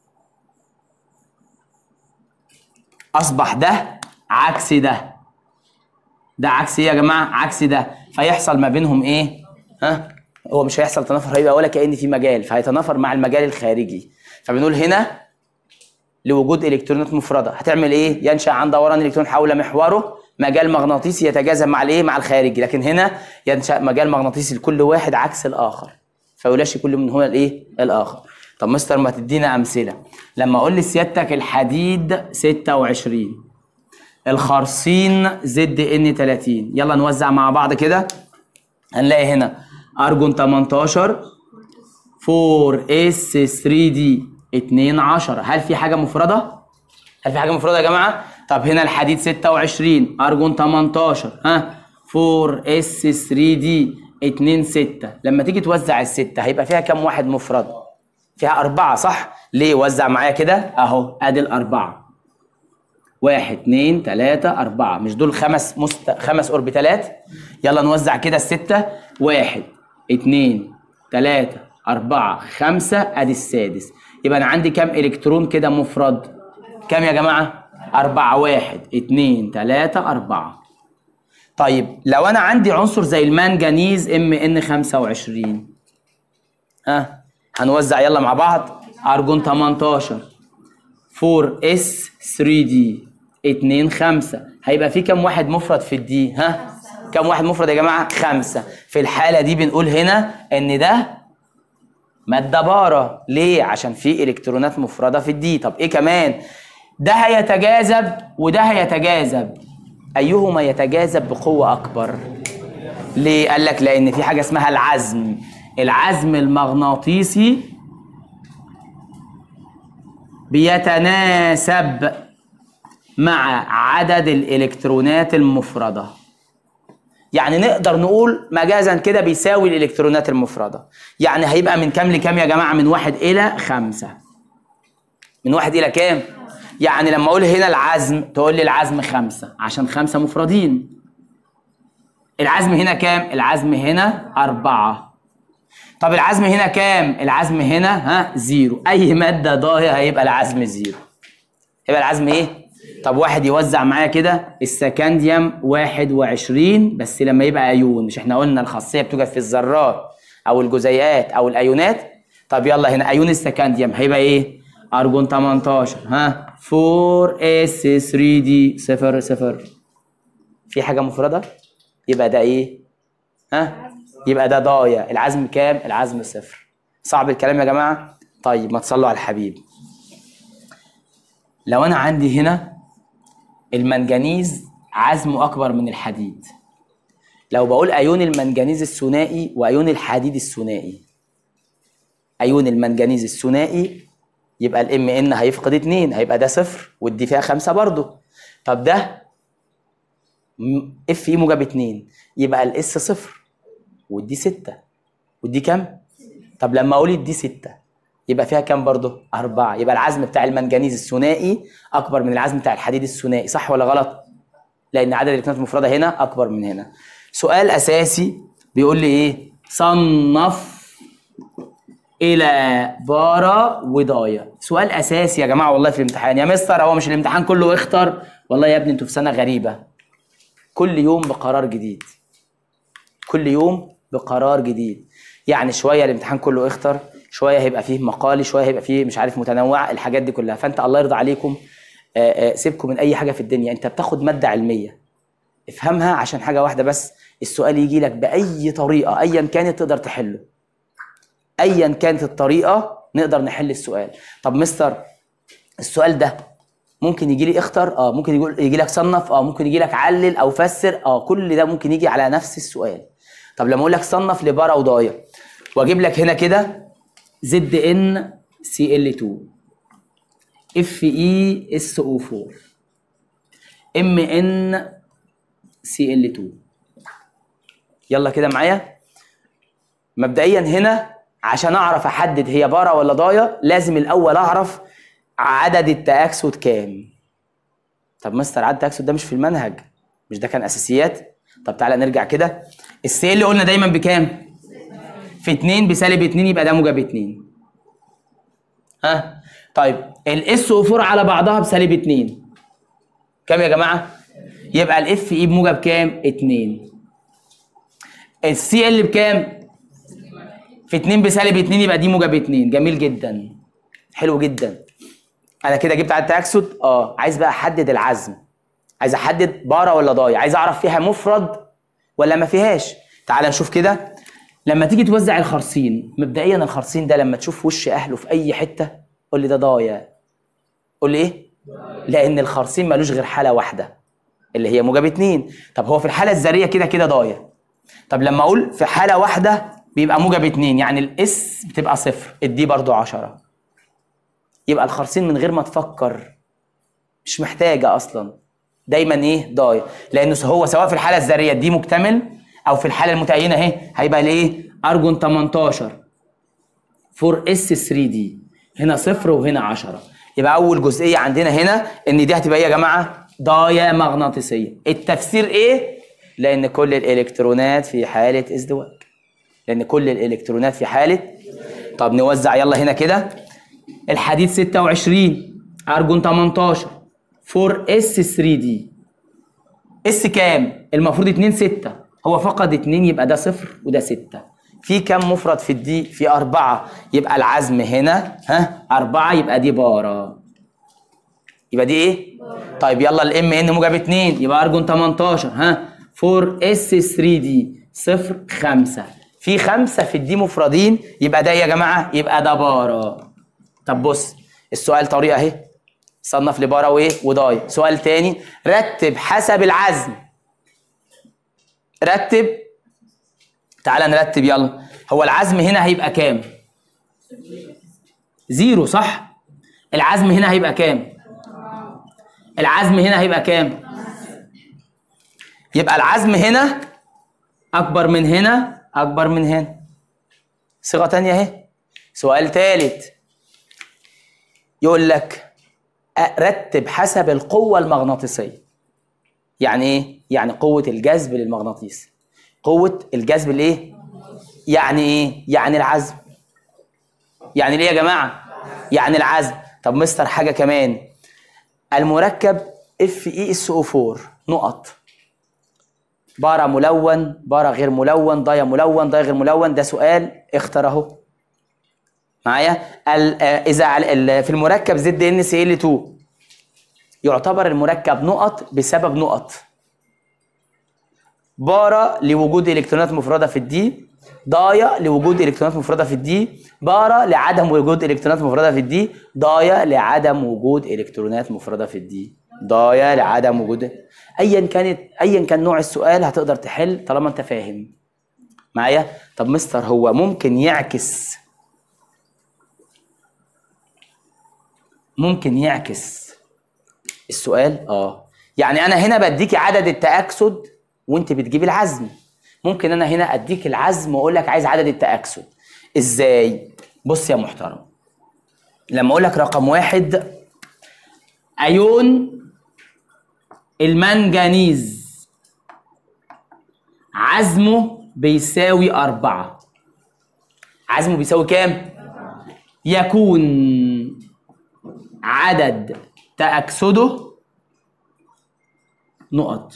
اصبح ده عكس ده ده عكس ايه يا جماعه عكس ده فيحصل ما بينهم ايه ها هو مش هيحصل تنافر هيبقى ولا كأن في مجال فهيتنافر مع المجال الخارجي فبنقول هنا لوجود الكترونات مفرده هتعمل ايه ينشا عن دوران الالكترون حول محوره مجال مغناطيسي يتجاذب مع الايه مع الخارجي لكن هنا ينشا مجال مغناطيسي لكل واحد عكس الاخر فيلاشي كل منهما الايه الاخر طب مستر ما تدينا امثله لما اقول لسيادتك الحديد 26 الخرسين زد ان 30 يلا نوزع مع بعض كده هنلاقي هنا ارجون 18 4 اس 3 دي 2 10 هل في حاجه مفرده هل في حاجه مفرده يا جماعه طب هنا الحديد 26 ارجون 18 ها 4 اس 3 دي 2 6 لما تيجي توزع الستة هيبقى فيها كام واحد مفرد فيها أربعة صح ليه وزع معايا كده أهو أدي الأربعة واحد اتنين تلاتة أربعة مش دول خمس مست... خمس أوربيتالات يلا نوزع كده الستة واحد اتنين تلاتة أربعة خمسة أدي السادس يبقى أنا عندي كام إلكترون كده مفرد كام يا جماعة أربعة واحد اتنين تلاتة أربعة طيب لو أنا عندي عنصر زي المنجنيز ام ان 25 ها هنوزع يلا مع بعض أرجون 18 4 اس 3 دي 2 5 هيبقى في كام واحد مفرد في الدي ها كام واحد مفرد يا جماعه خمسة في الحاله دي بنقول هنا ان ده ماده باره ليه عشان في الكترونات مفرده في الدي طب ايه كمان ده هيتجاذب وده هيتجاذب ايهما يتجاذب بقوه اكبر ليه قال لك لان في حاجه اسمها العزم العزم المغناطيسي بيتناسب مع عدد الالكترونات المفرده يعني نقدر نقول مجازا كده بيساوي الالكترونات المفرده يعني هيبقى من كام لكام يا جماعه من واحد الى خمسة من واحد الى كام يعني لما اقول هنا العزم تقول لي العزم خمسة عشان خمسة مفردين العزم هنا كام العزم هنا أربعة طب العزم هنا كام العزم هنا ها زيرو اي ماده ضاهيه هيبقى العزم زيرو يبقى العزم ايه طب واحد يوزع معايا كده السكنديوم 21 بس لما يبقى ايون مش احنا قلنا الخاصيه بتوجد في الذرات او الجزيئات او الايونات طب يلا هنا ايون السكنديوم هيبقى ايه ارجون 18 ها 4 اس 3 دي 0 0 في حاجه مفرده يبقى ده ايه ها يبقى ده ضايع العزم كام العزم صفر صعب الكلام يا جماعه طيب ما تصلوا على الحبيب لو انا عندي هنا المنجنيز عزمه اكبر من الحديد لو بقول ايون المنجنيز الثنائي وايون الحديد الثنائي ايون المنجنيز الثنائي يبقى الام ان هيفقد اتنين هيبقى ده صفر والدي فيها خمسة برضه طب ده اف اي موجب اتنين يبقى الاس صفر والدي ستة والدي كام؟ طب لما اقول الدي ستة يبقى فيها كام برضه؟ أربعة يبقى العزم بتاع المنجنيز الثنائي أكبر من العزم بتاع الحديد الثنائي صح ولا غلط؟ لأن عدد الإلكترونات المفردة هنا أكبر من هنا سؤال أساسي بيقول لي إيه؟ صنف إلى بارا وضايا سؤال أساسي يا جماعة والله في الامتحان يا مستر هو مش الامتحان كله اختر والله يا ابني انتوا في سنة غريبة كل يوم بقرار جديد كل يوم بقرار جديد يعني شويه الامتحان كله اختر شويه هيبقى فيه مقالي شويه هيبقى فيه مش عارف متنوع الحاجات دي كلها فانت الله يرضى عليكم آه، آه، سيبكم من اي حاجه في الدنيا انت بتاخد ماده علميه افهمها عشان حاجه واحده بس السؤال يجي لك باي طريقه ايا كانت تقدر تحله ايا كانت الطريقه نقدر نحل السؤال طب مستر السؤال ده ممكن يجي لي اختر اه ممكن يقول يجي لك صنف اه ممكن يجي لك علل او فسر اه كل ده ممكن يجي على نفس السؤال طب لما اقول لك صنف لبارا وضايع واجيب لك هنا كده زد ان سي ال 2 اف اي اس او 4 ام ان سي ال 2 يلا كده معايا مبدئيا هنا عشان اعرف احدد هي بارا ولا ضايع لازم الاول اعرف عدد التاكسد كام طب مستر عدد التاكسد ده مش في المنهج مش ده كان اساسيات طب تعالى نرجع كده السي اللي قلنا دايما بكام في 2 بسالب 2 يبقى ده موجب 2 ها طيب الاس او 4 على بعضها بسالب 2 كام يا جماعه يبقى الاف اي بموجب كام 2 السي ال بكام في 2 بسالب 2 يبقى دي موجب 2 جميل جدا حلو جدا انا كده جبت على التاكسد اه عايز بقى احدد العزم عايز احدد بارة ولا ضايع عايز اعرف فيها مفرد ولا ما فيهاش تعال نشوف كده لما تيجي توزع الخرسين مبدئيا الخرسين ده لما تشوف وش اهله في اي حته قول لي ده ضايع قول لي ايه لان الخرسين ملوش غير حاله واحده اللي هي موجب اتنين طب هو في الحاله الذريه كده كده ضايع طب لما اقول في حاله واحده بيبقى موجب اتنين يعني الاس بتبقى صفر الدي برضو عشرة يبقى الخرسين من غير ما تفكر مش محتاجه اصلا دايما ايه ضايع لانه هو سواء في الحاله الذريه دي مكتمل او في الحاله المتعينه اهي هيبقى الايه ارجون 18 4 اس 3 دي هنا صفر وهنا 10 يبقى اول جزئيه عندنا هنا ان دي هتبقى ايه يا جماعه ضايع مغناطيسيه التفسير ايه لان كل الالكترونات في حاله ازدواج لان كل الالكترونات في حاله طب نوزع يلا هنا كده الحديد 26 ارجون 18 4 اس 3 دي اس كام المفروض 2 6 هو فقد 2 يبقى ده صفر وده 6 في كام مفرد في الدي في أربعة يبقى العزم هنا ها أربعة يبقى دي بارة يبقى دي ايه طيب يلا الام ان موجب 2 يبقى ارجون 18 ها 4 اس 3 دي صفر 5 في خمسة في الدي مفردين يبقى ده إيه يا جماعة يبقى ده بارة طب بص السؤال طريقة اهي صنف لبارة وايه وضايع سؤال تاني رتب حسب العزم رتب تعالى نرتب يلا هو العزم هنا هيبقى كام زيرو صح العزم هنا هيبقى كام العزم هنا هيبقى كام يبقى العزم هنا اكبر من هنا اكبر من هنا صيغه تانية اهي سؤال ثالث يقول لك رتب حسب القوه المغناطيسيه يعني ايه يعني قوه الجذب للمغناطيس قوه الجذب الايه يعني ايه يعني العزم يعني ليه يا جماعه يعني العزم طب مستر حاجه كمان المركب اف اي اس او 4 نقط بارا ملون بارا غير ملون ضايا ملون ضايا غير ملون ده سؤال اختار اهو معايا ال- آه، اذا على- ال- في المركب زد ان سي ال 2 يعتبر المركب نقط بسبب نقط بارا لوجود الكترونات مفرده في الدي ضايع لوجود الكترونات مفرده في الدي بارا لعدم وجود الكترونات مفرده في الدي ضايع لعدم وجود الكترونات مفرده في الدي ضايع لعدم وجود ايا كانت ايا كان نوع السؤال هتقدر تحل طالما انت فاهم معايا طب مستر هو ممكن يعكس ممكن يعكس السؤال اه يعني انا هنا بديكي عدد التاكسد وانت بتجيبي العزم ممكن انا هنا اديك العزم واقول لك عايز عدد التاكسد ازاي بص يا محترم لما اقول لك رقم واحد ايون المنجنيز عزمه بيساوي أربعة عزمه بيساوي كام؟ يكون عدد تأكسده نقط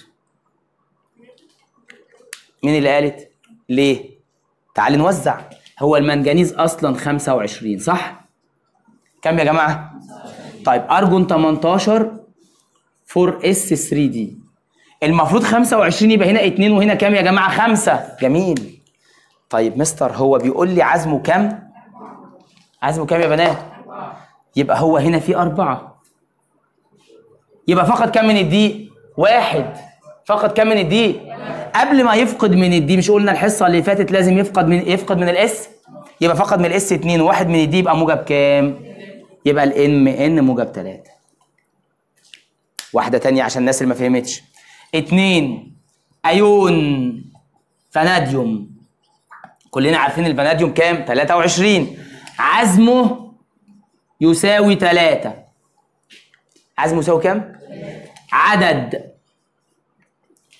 مين اللي قالت؟ ليه؟ تعال نوزع هو المنجنيز أصلا 25 صح؟ كام يا جماعة؟ طيب أرجون 18 4 اس 3 دي المفروض 25 يبقى هنا 2 وهنا كام يا جماعه 5 جميل طيب مستر هو بيقول لي عزمه كام عزمه كام يا بنات يبقى هو هنا في أربعة يبقى فقد كام من الدي واحد فقد كام من الدي قبل ما يفقد من الدي مش قلنا الحصه اللي فاتت لازم يفقد من يفقد من الاس يبقى فقد من الاس 2 وواحد من الدي يبقى موجب كام يبقى الام ان موجب 3 واحدة تانية عشان الناس اللي ما فهمتش اتنين ايون فاناديوم كلنا عارفين الفاناديوم كام 23 عزمه يساوي 3 عزمه يساوي كام عدد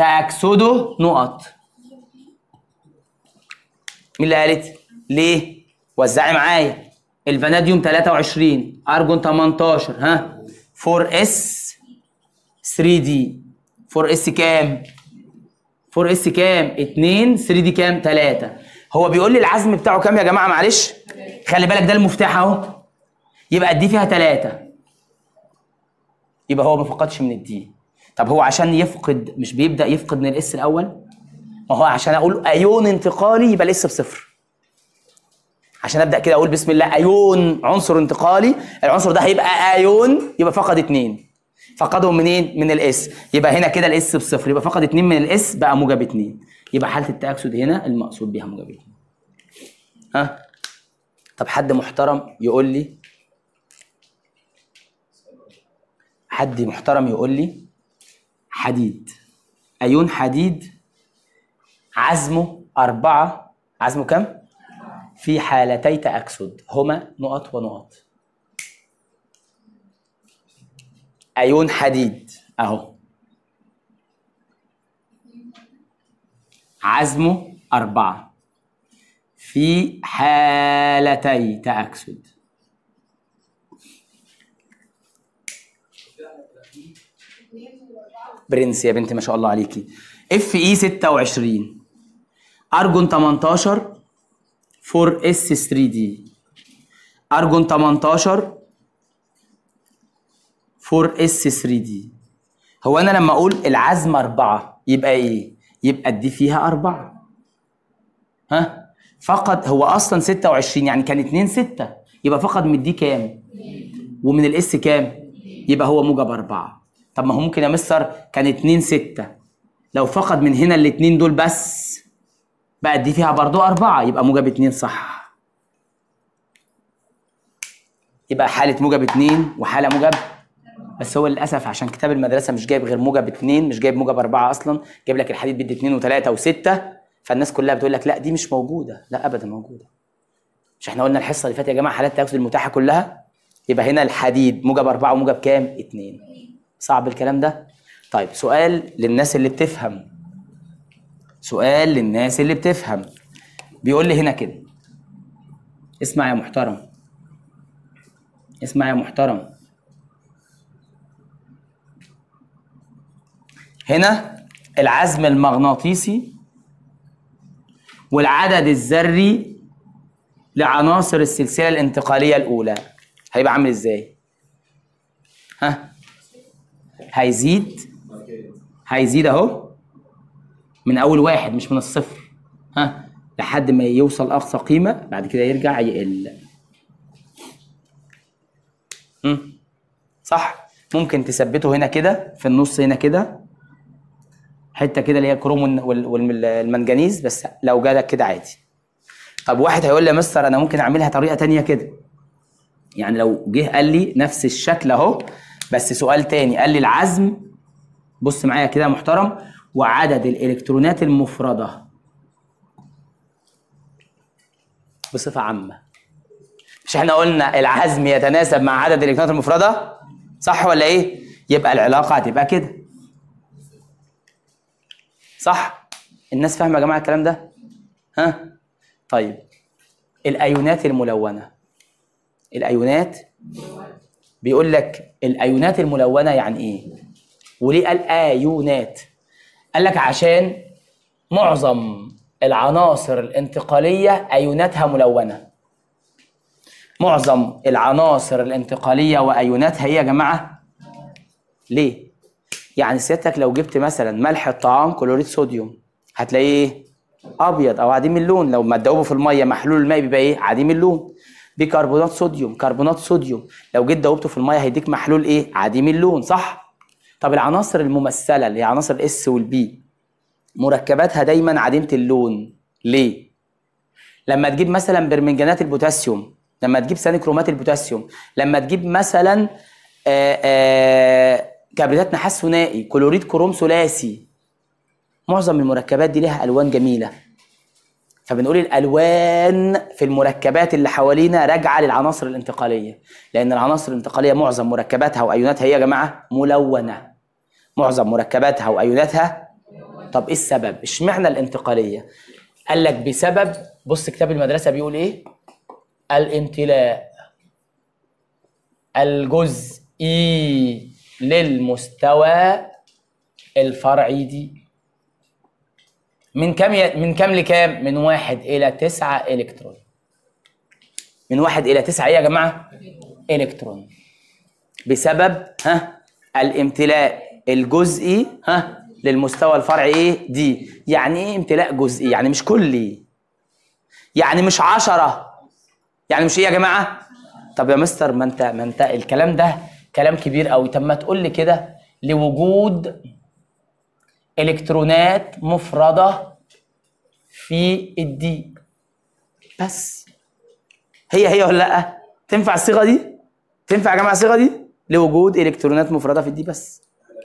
تأكسده نقط مين اللي قالت؟ ليه؟ وزعي معايا الفاناديوم 23 ارجون 18 ها 4 اس 3 دي 4 اس كام؟ 4 اس كام؟ 2 3 دي كام؟ 3 هو بيقول لي العزم بتاعه كام يا جماعه معلش؟ خلي بالك ده المفتاح اهو يبقى الدي فيها 3 يبقى هو ما فقدش من الدي طب هو عشان يفقد مش بيبدا يفقد من الاس الاول؟ ما هو عشان اقول ايون انتقالي يبقى الاس بصفر عشان ابدا كده اقول بسم الله ايون عنصر انتقالي العنصر ده هيبقى ايون يبقى فقد اتنين فقدهم منين من الاس يبقى هنا كده الاس بصفر يبقى فقد اتنين من الاس بقى موجب اتنين يبقى حاله التاكسد هنا المقصود بيها موجب اتنين ها طب حد محترم يقول لي حد محترم يقول لي حديد ايون حديد عزمه أربعة عزمه كم؟ في حالتي تأكسد هما نقط ونقط أيون حديد أهو عزمه أربعة في حالتي تأكسد برنس يا بنتي ما شاء الله عليكي اف اي 26 ارجون 18 4 اس 3 دي ارجون 18 4 اس 3 دي هو انا لما اقول العزم أربعة يبقى ايه يبقى دي فيها أربعة ها فقد هو اصلا 26 يعني كان 2 6 يبقى فقد من دي كام ومن الاس كام يبقى هو موجب أربعة طب ما هو ممكن يا مستر كان 2 6 لو فقد من هنا الاتنين دول بس بقى دي فيها برضو أربعة يبقى موجب اتنين صح يبقى حالة موجب اتنين وحالة موجب بس هو للأسف عشان كتاب المدرسة مش جايب غير موجب اتنين مش جايب موجب أربعة أصلا جايب لك الحديد بيدي اتنين وتلاتة وستة فالناس كلها بتقول لك لا دي مش موجودة لا أبدا موجودة مش احنا قلنا الحصة اللي فاتت يا جماعة حالات التأكسد المتاحة كلها يبقى هنا الحديد موجب أربعة وموجب كام؟ اتنين صعب الكلام ده؟ طيب سؤال للناس اللي بتفهم سؤال للناس اللي بتفهم بيقول لي هنا كده اسمع يا محترم اسمع يا محترم هنا العزم المغناطيسي والعدد الذري لعناصر السلسلة الانتقالية الأولى هيبقى عامل ازاي؟ ها؟ هيزيد هيزيد اهو من اول واحد مش من الصفر ها لحد ما يوصل اقصى قيمه بعد كده يرجع يقل مم. صح ممكن تثبته هنا كده في النص هنا كده حته كده اللي هي الكروم وال- والمنجنيز بس لو جالك كده عادي طب واحد هيقول لي يا مستر انا ممكن اعملها طريقه تانية كده يعني لو جه قال لي نفس الشكل اهو بس سؤال تاني قال لي العزم بص معايا كده يا محترم وعدد الالكترونات المفرده بصفه عامه مش احنا قلنا العزم يتناسب مع عدد الالكترونات المفرده صح ولا ايه يبقى العلاقه هتبقى كده صح الناس فاهمه يا جماعه الكلام ده ها طيب الايونات الملونه الايونات بيقول لك الايونات الملونه يعني ايه وليه قال ايونات قال لك عشان معظم العناصر الانتقاليه ايوناتها ملونه معظم العناصر الانتقاليه وايوناتها ايه يا جماعه ليه يعني سيادتك لو جبت مثلا ملح الطعام كلوريد صوديوم هتلاقيه ايه ابيض او عديم اللون لو ما تدوبه في الميه محلول الماء بيبقى ايه عديم اللون بيكربونات صوديوم كربونات صوديوم لو جيت دوبته في الميه هيديك محلول ايه عديم اللون صح طب العناصر الممثله اللي هي عناصر الاس والبي مركباتها دايما عديمه اللون ليه لما تجيب مثلا برمنجانات البوتاسيوم لما تجيب ثاني البوتاسيوم لما تجيب مثلا آآ آآ كبريتات نحاس ثنائي كلوريد كروم ثلاثي معظم المركبات دي لها الوان جميله فبنقول الالوان في المركبات اللي حوالينا راجعه للعناصر الانتقاليه لان العناصر الانتقاليه معظم مركباتها وايوناتها هي يا جماعه ملونه معظم مركباتها وايوناتها طب ايه السبب اشمعنى الانتقاليه قال لك بسبب بص كتاب المدرسه بيقول ايه الامتلاء الجزئي للمستوى الفرعي دي من كام ي... من كام لكام من واحد الى تسعة الكترون من واحد الى تسعة ايه يا جماعه الكترون بسبب ها الامتلاء الجزئي ها للمستوى الفرعي ايه دي يعني ايه امتلاء جزئي يعني مش كلي يعني مش عشرة يعني مش ايه يا جماعه طب يا مستر ما انت ما انت الكلام ده كلام كبير قوي طب ما تقول لي كده لوجود الكترونات مفرده في الدي بس هي هي ولا لا تنفع الصيغه دي تنفع يا جماعه الصيغه دي لوجود الكترونات مفرده في الدي بس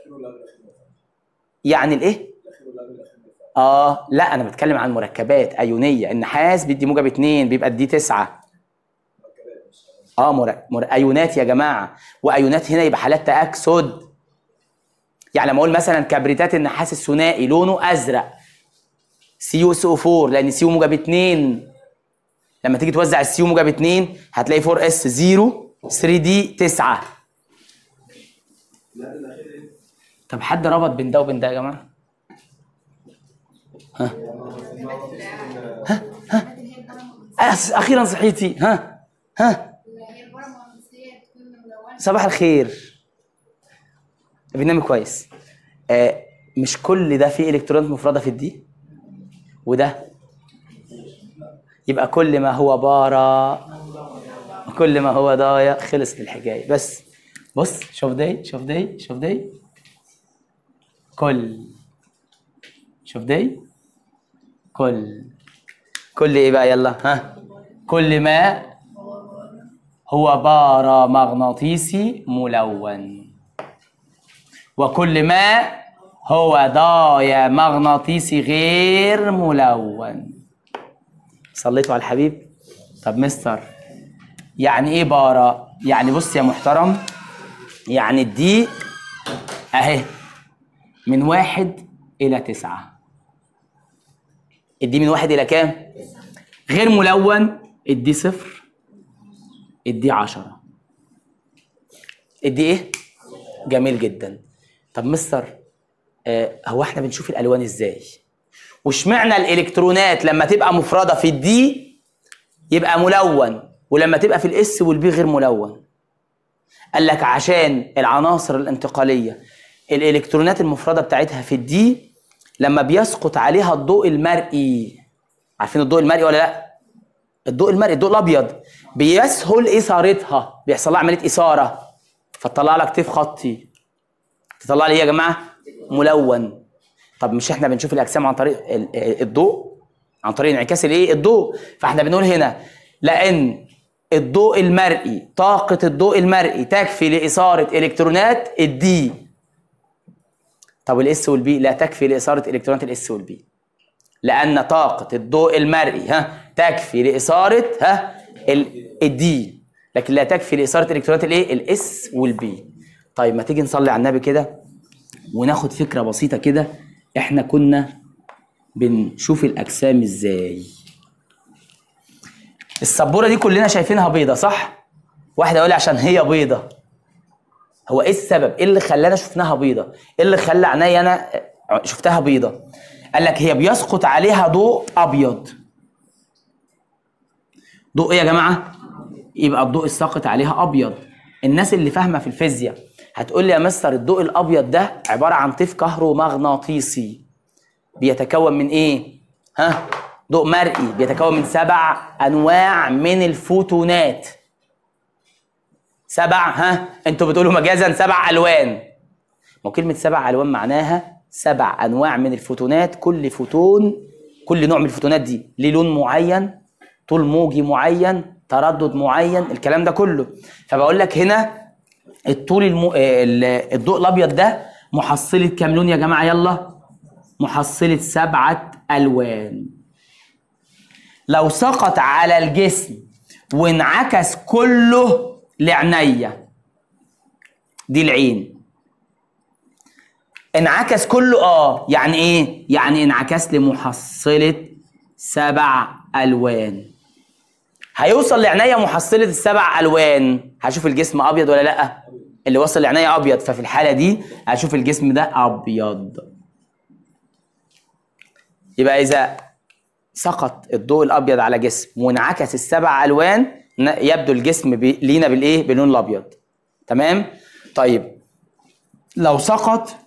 يعني الايه اه لا انا بتكلم عن مركبات ايونيه النحاس بيدي موجب اتنين بيبقى الدي تسعة اه مر... مر... ايونات يا جماعه وايونات هنا يبقى حالات تاكسد يعني لما اقول مثلا كبريتات النحاس الثنائي لونه ازرق سي يو اس او 4 لان سي يو موجب 2 لما تيجي توزع السي يو موجب 2 هتلاقي 4 اس 0 3 دي 9 طب حد ربط بين ده وبين ده يا جماعه؟ ها ها ها أس- اخيرا صحيتي ها ها هي البره المغناطيسيه تكون ملونه صباح الخير برنامج كويس آه مش كل ده فيه الكترونات مفرده في الدي وده يبقى كل ما هو بارا كل ما هو ضايع خلص الحكايه بس بص شوف دي شوف دي شوف دي كل شوف دي كل كل ايه بقى يلا ها كل ما هو بارامغناطيسي ملون وكل ما هو ضايع مغناطيسي غير ملون صليتوا على الحبيب طب مستر يعني ايه بارا يعني بص يا محترم يعني الدي اهي من واحد الى تسعة الدي من واحد الى كام غير ملون الدي صفر الدي عشرة الدي ايه جميل جدا طب مستر آه هو احنا بنشوف الالوان ازاي واشمعنى الالكترونات لما تبقى مفرده في الدي يبقى ملون ولما تبقى في الاس والبي غير ملون قال لك عشان العناصر الانتقاليه الالكترونات المفرده بتاعتها في الدي لما بيسقط عليها الضوء المرئي عارفين الضوء المرئي ولا لا الضوء المرئي الضوء الابيض بيسهل اثارتها بيحصل لها عمليه اثاره فتطلع لك طيف خطي تطلع لي ايه يا جماعه ملون طب مش احنا بنشوف الاجسام عن طريق ال- ال- الضوء عن طريق انعكاس الايه الضوء فاحنا بنقول هنا لان الضوء المرئي طاقه الضوء المرئي تكفي لاثاره الكترونات الدي طب الاس والبي لا تكفي لاثاره الكترونات الاس والبي لان طاقه الضوء المرئي ها تكفي لاثاره ها ال- الدي لكن لا تكفي لاثاره الكترونات الايه الاس والبي طيب ما تيجي نصلي على النبي كده وناخد فكره بسيطه كده احنا كنا بنشوف الاجسام ازاي السبوره دي كلنا شايفينها بيضه صح واحد يقول لي عشان هي بيضه هو ايه السبب ايه اللي خلانا شفناها بيضه ايه اللي خلى عينيا انا شفتها بيضه قال لك هي بيسقط عليها ضوء ابيض ضوء ايه يا جماعه يبقى الضوء الساقط عليها ابيض الناس اللي فاهمه في الفيزياء هتقول لي يا مستر الضوء الابيض ده عباره عن طيف كهرومغناطيسي بيتكون من ايه ها ضوء مرئي بيتكون من سبع انواع من الفوتونات سبع ها انتوا بتقولوا مجازا سبع الوان ما كلمه سبع الوان معناها سبع انواع من الفوتونات كل فوتون كل نوع من الفوتونات دي ليه لون معين طول موجي معين تردد معين الكلام ده كله فبقول لك هنا الطول الم... ال- الضوء الابيض ده محصله كام لون يا جماعه يلا محصله سبعه الوان لو سقط على الجسم وانعكس كله لعينيا دي العين انعكس كله اه يعني ايه يعني انعكس لمحصله سبع الوان هيوصل لعناية محصلة السبع ألوان هشوف الجسم أبيض ولا لأ اللي وصل لعناية أبيض ففي الحالة دي هشوف الجسم ده أبيض يبقى إذا سقط الضوء الأبيض على جسم وانعكس السبع ألوان ن- يبدو الجسم بي- لينا بالإيه باللون الأبيض تمام طيب لو سقط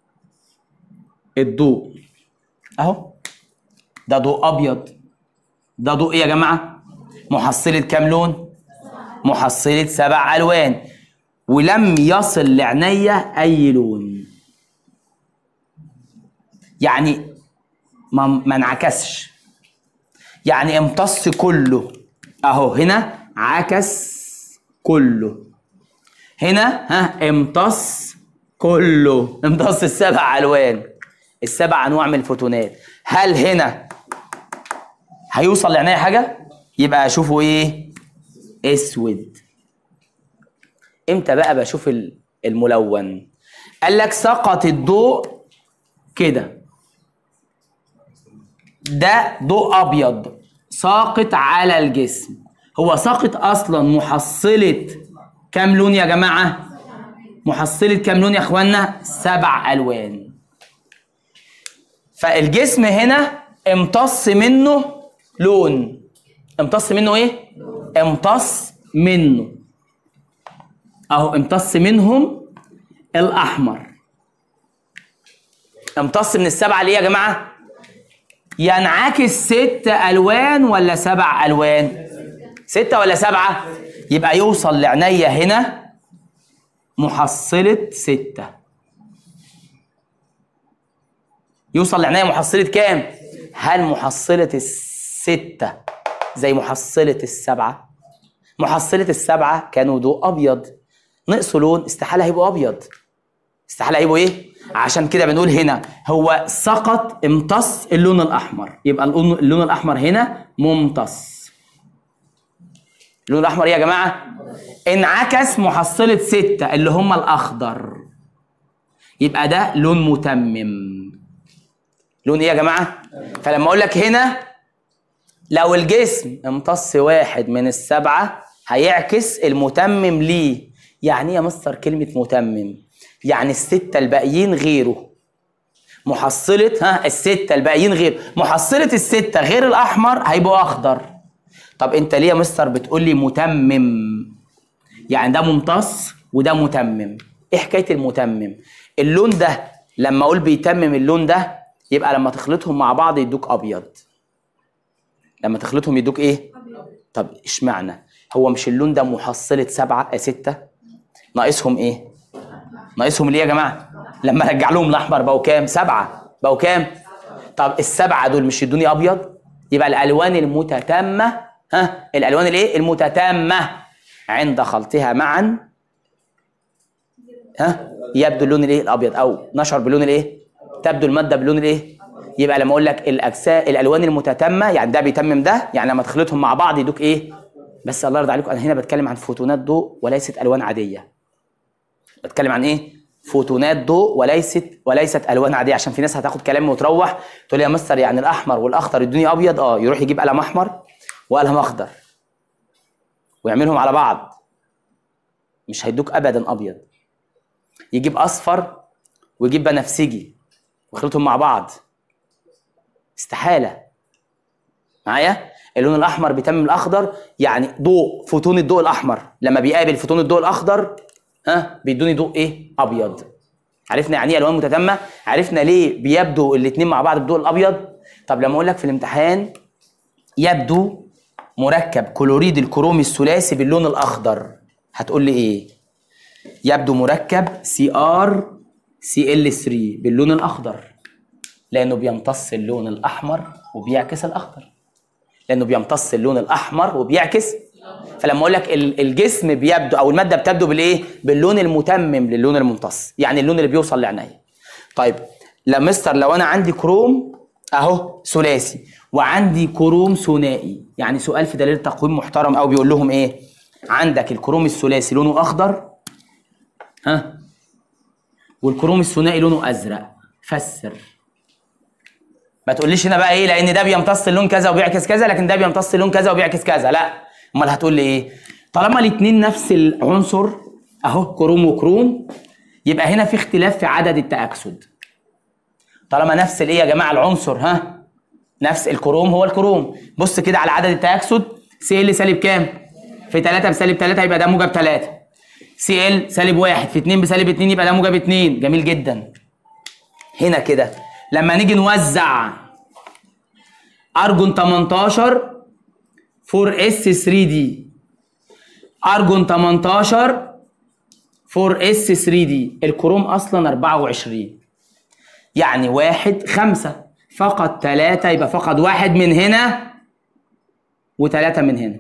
الضوء أهو ده ضوء أبيض ده ضوء ايه يا جماعه محصله كام لون محصله سبع الوان ولم يصل لعينيا اي لون يعني ما ما انعكسش يعني امتص كله اهو هنا عكس كله هنا ها امتص كله امتص السبع الوان السبع انواع من الفوتونات هل هنا هيوصل لعينيا حاجه يبقى اشوفه ايه اسود امتى بقى بشوف ال- الملون قال لك سقط الضوء كده ده ضوء ابيض ساقط على الجسم هو ساقط اصلا محصله كام لون يا جماعه محصله كام لون يا اخوانا سبع الوان فالجسم هنا امتص منه لون امتص منه ايه امتص منه اهو امتص منهم الاحمر امتص من السبعه ليه يا جماعه ينعكس ست الوان ولا سبع الوان ستة ولا سبعة يبقى يوصل لعينيا هنا محصلة ستة يوصل لعينيا محصلة كام هل محصلة الستة زي محصلة السبعة محصلة السبعة كانوا ضوء أبيض نقصوا لون استحالة هيبقوا أبيض استحالة هيبقوا إيه؟ عشان كده بنقول هنا هو سقط امتص اللون الأحمر يبقى اللون اللون الأحمر هنا ممتص اللون الأحمر إيه يا جماعة؟ انعكس محصلة ستة اللي هم الأخضر يبقى ده لون متمم لون ايه يا جماعه فلما اقول لك هنا لو الجسم امتص واحد من السبعه هيعكس المتمم ليه يعني ايه يا مستر كلمه متمم يعني السته الباقيين غيره محصله ها السته الباقيين غير محصله السته غير الاحمر هيبقوا اخضر طب انت ليه يا مستر بتقول لي متمم يعني ده ممتص وده متمم ايه حكايه المتمم اللون ده لما اقول بيتمم اللون ده يبقى لما تخلطهم مع بعض يدوك ابيض لما تخلطهم يدوك ايه طب اشمعنى هو مش اللون ده محصله سبعه آه سته ناقصهم ايه ناقصهم ليه يا جماعه لما ارجع لهم الاحمر بقوا كام سبعه بقوا كام طب السبعه دول مش يدوني ابيض يبقى الالوان المتتامه ها الالوان الايه المتتامه عند خلطها معا ها يبدو اللون الايه الابيض او نشر باللون الايه تبدو الماده باللون الايه يبقى لما اقول لك الاجزاء الالوان المتتامه يعني ده بيتمم ده يعني لما تخلطهم مع بعض يدوك ايه بس الله يرضى عليكم انا هنا بتكلم عن فوتونات ضوء وليست الوان عاديه بتكلم عن ايه فوتونات ضوء وليست وليست الوان عاديه عشان في ناس هتاخد كلامي وتروح تقول لي يا مستر يعني الاحمر والاخضر يدوني ابيض اه يروح يجيب قلم احمر وقلم اخضر ويعملهم على بعض مش هيدوك ابدا ابيض يجيب اصفر ويجيب بنفسجي ويخلطهم مع بعض استحاله معايا اللون الاحمر بيتمم الاخضر يعني ضوء فوتون الضوء الاحمر لما بيقابل فوتون الضوء الاخضر ها بيدوني ضوء ايه ابيض عرفنا يعني ايه الوان متتامه عرفنا ليه بيبدو الاثنين مع بعض بالضوء الابيض طب لما اقول لك في الامتحان يبدو مركب كلوريد الكرومي الثلاثي باللون الاخضر هتقول لي ايه يبدو مركب سي ار سي ال 3 باللون الاخضر لانه بيمتص اللون الاحمر وبيعكس الاخضر لانه بيمتص اللون الاحمر وبيعكس فلما اقول لك ال- الجسم بيبدو او الماده بتبدو بالايه باللون المتمم للون الممتص يعني اللون اللي بيوصل لعينيا طيب لا مستر لو انا عندي كروم اهو ثلاثي وعندي كروم ثنائي يعني سؤال في دليل تقويم محترم او بيقول لهم ايه عندك الكروم الثلاثي لونه اخضر ها والكروم الثنائي لونه ازرق فسر ما تقوليش هنا بقى ايه لان ده بيمتص اللون كذا وبيعكس كذا لكن ده بيمتص اللون كذا وبيعكس كذا لا امال هتقول لي ايه طالما الاثنين نفس العنصر اهو كروم وكروم يبقى هنا في اختلاف في عدد التاكسد طالما نفس الايه يا جماعه العنصر ها نفس الكروم هو الكروم بص كده على عدد التاكسد سي ال سالب كام في 3 بسالب 3 يبقى ده موجب 3 سي ال سالب 1 في 2 بسالب 2 يبقى ده موجب 2 جميل جدا هنا كده لما نيجي نوزع ارجون 18 4 اس 3 دي ارجون 18 4 اس 3 دي الكروم اصلا 24 يعني واحد خمسة فقط ثلاثة يبقى فقط واحد من هنا وثلاثة من هنا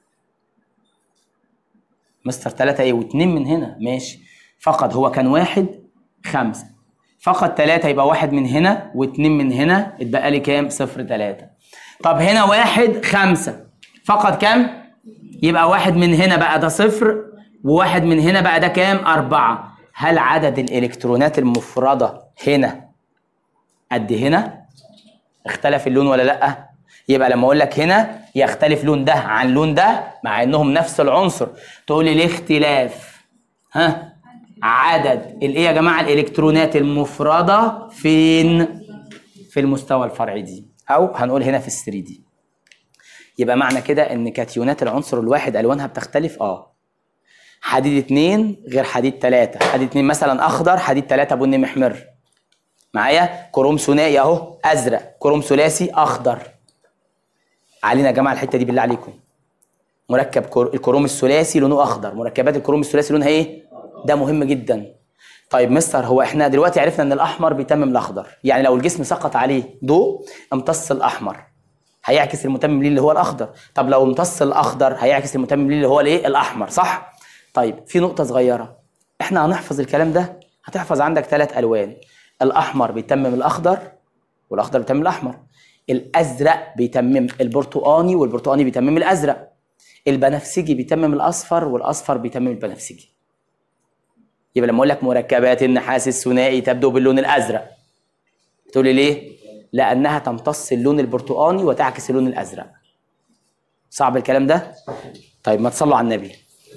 مستر ثلاثة ايه واتنين من هنا ماشي فقط هو كان واحد خمسة فقط ثلاثة يبقى واحد من هنا واتنين من هنا اتبقى لي كام صفر ثلاثة طب هنا واحد خمسة فقط كام يبقى واحد من هنا بقى ده صفر وواحد من هنا بقى ده كام أربعة هل عدد الإلكترونات المفردة هنا قد هنا اختلف اللون ولا لا يبقى لما اقول لك هنا يختلف لون ده عن لون ده مع انهم نفس العنصر تقول لي ليه اختلاف ها عدد الايه يا جماعه الالكترونات المفرده فين في المستوى الفرعي دي او هنقول هنا في ال 3 دي يبقى معنى كده ان كاتيونات العنصر الواحد الوانها بتختلف اه حديد اتنين غير حديد تلاتة حديد اتنين مثلا اخضر حديد تلاتة بني محمر معايا كروم ثنائي اهو ازرق كروم ثلاثي اخضر علينا يا جماعه الحته دي بالله عليكم مركب كر... الكروم الثلاثي لونه اخضر مركبات الكروم الثلاثي لونها ايه ده مهم جدا طيب مستر هو احنا دلوقتي عرفنا ان الاحمر بيتمم الاخضر يعني لو الجسم سقط عليه ضوء امتص الاحمر هيعكس المتمم ليه اللي هو الاخضر طب لو امتص الاخضر هيعكس المتمم ليه اللي هو الايه الاحمر صح طيب في نقطه صغيره احنا هنحفظ الكلام ده هتحفظ عندك ثلاث الوان الاحمر بيتمم الاخضر والاخضر بيتمم الاحمر الازرق بيتمم البرتقاني والبرتقاني بيتمم الازرق البنفسجي بيتمم الاصفر والاصفر بيتمم البنفسجي يبقى لما اقول لك مركبات النحاس الثنائي تبدو باللون الازرق تقول لي ليه لانها تمتص اللون البرتقاني وتعكس اللون الازرق صعب الكلام ده طيب ما تصلوا على النبي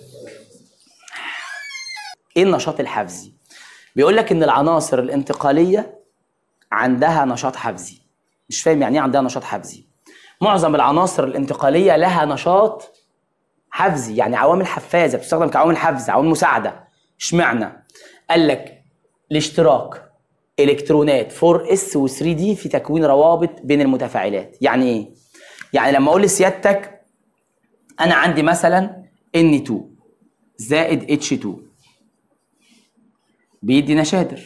ايه النشاط الحفزي بيقول لك ان العناصر الانتقاليه عندها نشاط حفزي مش فاهم يعني ايه عندها نشاط حفزي معظم العناصر الانتقاليه لها نشاط حفزي يعني عوامل حفازه بتستخدم كعوامل حفز عوامل مساعده اشمعنى قال لك الاشتراك الكترونات 4 اس و 3 دي في تكوين روابط بين المتفاعلات يعني ايه يعني لما اقول لسيادتك انا عندي مثلا N2 زائد H2 بيدي نشادر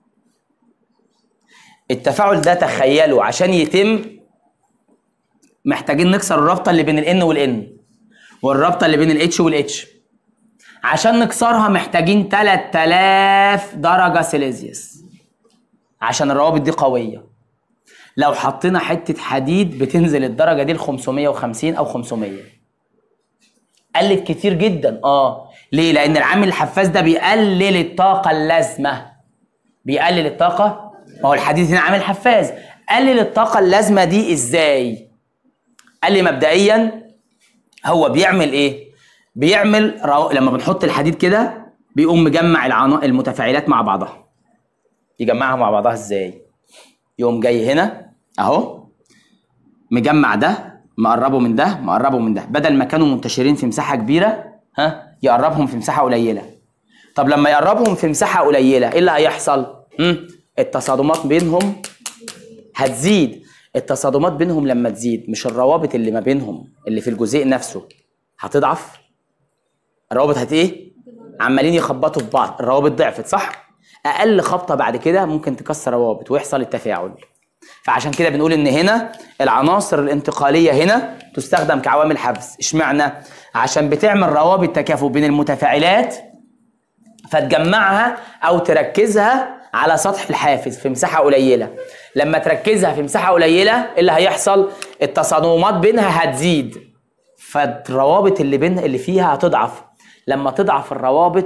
التفاعل ده تخيلوا عشان يتم محتاجين نكسر الرابطه اللي بين الان والان والرابطه اللي بين الاتش والاتش عشان نكسرها محتاجين 3000 درجه سيليزيوس عشان الروابط دي قويه لو حطينا حته حديد بتنزل الدرجه دي ل 550 او 500 قلت كتير جدا اه ليه لان العامل الحفاز ده بيقلل الطاقه اللازمه بيقلل الطاقه ما هو الحديد هنا عامل حفاز قلل الطاقه اللازمه دي ازاي قال لي مبدئيا هو بيعمل ايه بيعمل رو... لما بنحط الحديد كده بيقوم مجمع العنا... المتفاعلات مع بعضها يجمعها مع بعضها ازاي يقوم جاي هنا اهو مجمع ده مقربه من ده مقربه من ده بدل ما كانوا منتشرين في مساحه كبيره ها يقربهم في مساحه قليله طب لما يقربهم في مساحه قليله ايه اللي هيحصل مم؟ التصادمات بينهم هتزيد التصادمات بينهم لما تزيد مش الروابط اللي ما بينهم اللي في الجزيء نفسه هتضعف الروابط هت ايه عمالين يخبطوا في بعض الروابط ضعفت صح اقل خبطه بعد كده ممكن تكسر روابط ويحصل التفاعل فعشان كده بنقول ان هنا العناصر الانتقاليه هنا تستخدم كعوامل حفز اشمعنى عشان بتعمل روابط تكافؤ بين المتفاعلات فتجمعها او تركزها على سطح الحافز في مساحه قليله لما تركزها في مساحه قليله إيه اللي هيحصل التصادمات بينها هتزيد فالروابط اللي بينها اللي فيها هتضعف لما تضعف الروابط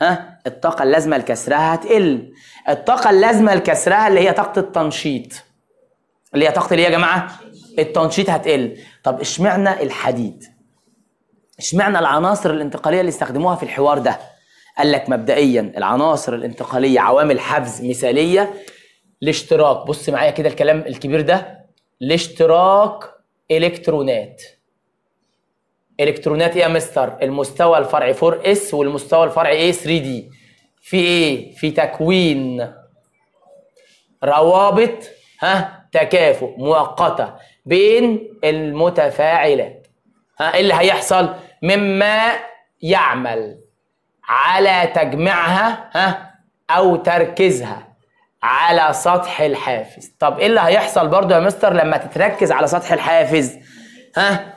ها الطاقة اللازمة لكسرها هتقل الطاقة اللازمة لكسرها اللي هي طاقة التنشيط اللي هي طاقة اللي هي يا جماعة التنشيط هتقل طب اشمعنى الحديد اشمعنى العناصر الانتقالية اللي استخدموها في الحوار ده قال لك مبدئيا العناصر الانتقالية عوامل حفز مثالية لاشتراك بص معايا كده الكلام الكبير ده لاشتراك الكترونات الكترونات ايه يا مستر المستوى الفرعي 4 اس والمستوى الفرعي ايه 3 دي في ايه في تكوين روابط ها تكافؤ مؤقته بين المتفاعلات ها ايه اللي هيحصل مما يعمل على تجميعها ها او تركيزها على سطح الحافز طب ايه اللي هيحصل برضو يا مستر لما تتركز على سطح الحافز ها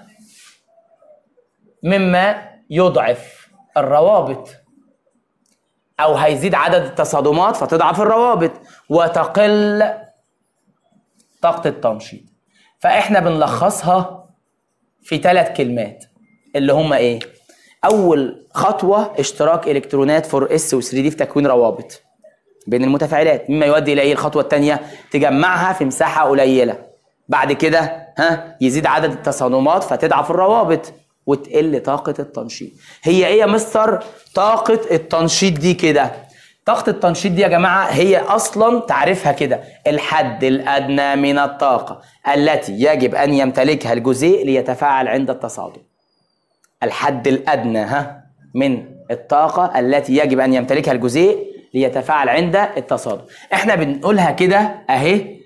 مما يضعف الروابط او هيزيد عدد التصادمات فتضعف الروابط وتقل طاقة التنشيط فاحنا بنلخصها في ثلاث كلمات اللي هما ايه اول خطوة اشتراك الكترونات 4 اس و 3 دي في تكوين روابط بين المتفاعلات مما يؤدي الى ايه الخطوة الثانية تجمعها في مساحة قليلة بعد كده ها يزيد عدد التصادمات فتضعف الروابط وتقل طاقة التنشيط هي ايه يا مستر طاقة التنشيط دي كده طاقة التنشيط دي يا جماعة هي أصلا تعرفها كده الحد الأدنى من الطاقة التي يجب أن يمتلكها الجزيء ليتفاعل عند التصادم الحد الأدنى ها من الطاقة التي يجب أن يمتلكها الجزيء ليتفاعل عند التصادم احنا بنقولها كده اهي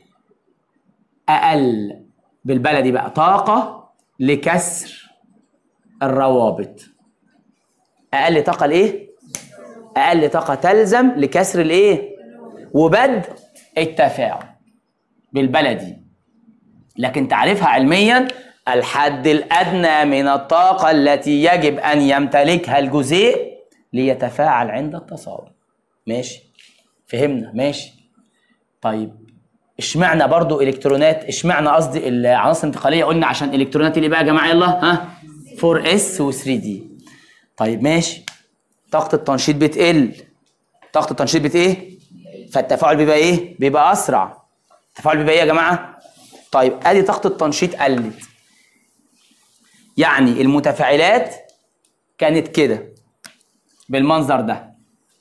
أقل بالبلدي بقى طاقة لكسر الروابط اقل طاقه لايه اقل طاقه تلزم لكسر الايه وبدء التفاعل بالبلدي لكن تعريفها علميا الحد الادنى من الطاقه التي يجب ان يمتلكها الجزيء ليتفاعل عند التصادم ماشي فهمنا ماشي طيب اشمعنى برضو الكترونات اشمعنى قصدي العناصر الانتقاليه قلنا عشان الكترونات اللي بقى يا جماعه يلا ها 4 اس و 3 دي طيب ماشي طاقه التنشيط بتقل طاقه التنشيط بت ايه فالتفاعل بيبقى ايه بيبقى اسرع التفاعل بيبقى ايه يا جماعه طيب ادي طاقه التنشيط قلت يعني المتفاعلات كانت كده بالمنظر ده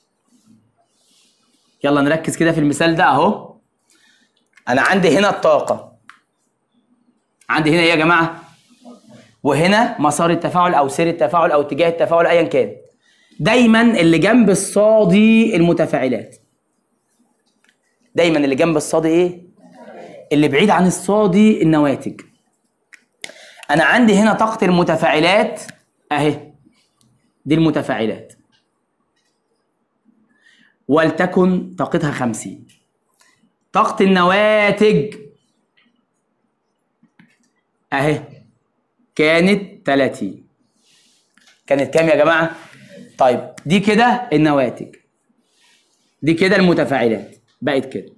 يلا نركز كده في المثال ده اهو انا عندي هنا الطاقه عندي هنا ايه يا جماعه وهنا مسار التفاعل او سير التفاعل او اتجاه التفاعل ايا كان دايما اللي جنب الصادي المتفاعلات دايما اللي جنب الصادي ايه اللي بعيد عن الصادي النواتج انا عندي هنا طاقه المتفاعلات اهي دي المتفاعلات ولتكن طاقتها خمسين طاقة النواتج اهي كانت 30 كانت كام يا جماعة؟ طيب دي كده النواتج دي كده المتفاعلات بقت كده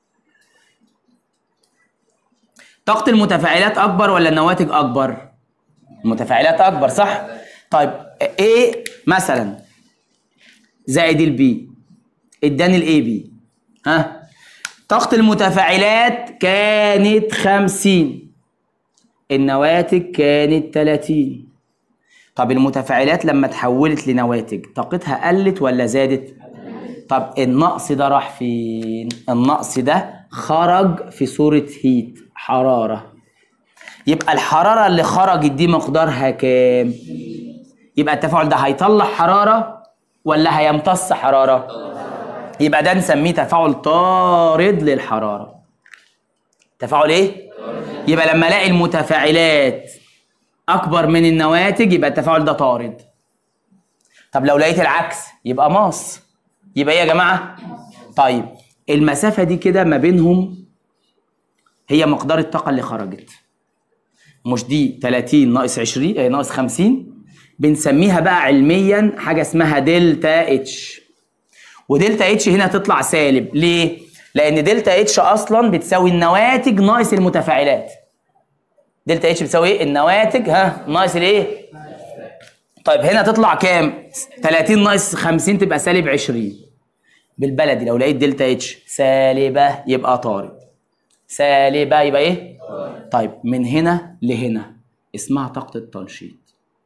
طاقة المتفاعلات أكبر ولا النواتج أكبر؟ المتفاعلات أكبر صح؟ طيب إيه مثلا زائد البي اداني الاي بي ها طاقة المتفاعلات كانت خمسين النواتج كانت تلاتين طب المتفاعلات لما تحولت لنواتج طاقتها قلت ولا زادت طب النقص ده راح فين النقص ده خرج في صورة هيت حرارة يبقى الحرارة اللي خرجت دي مقدارها كام يبقى التفاعل ده هيطلع حرارة ولا هيمتص حرارة يبقى ده نسميه تفاعل طارد للحرارة تفاعل ايه يبقى لما الاقي المتفاعلات اكبر من النواتج يبقى التفاعل ده طارد طب لو لقيت العكس يبقى ماص يبقى ايه يا جماعه طيب المسافه دي كده ما بينهم هي مقدار الطاقه اللي خرجت مش دي 30 ناقص 20 آه، ناقص 50 بنسميها بقى علميا حاجه اسمها دلتا اتش ودلتا اتش هنا تطلع سالب ليه لان دلتا اتش اصلا بتساوي النواتج ناقص المتفاعلات دلتا اتش بتساوي ايه النواتج ها ناقص الايه طيب هنا تطلع كام 30 ناقص 50 تبقى سالب 20 بالبلدي لو لقيت دلتا اتش سالبه يبقى طارد سالبه يبقى ايه طيب من هنا لهنا اسمها طاقه التنشيط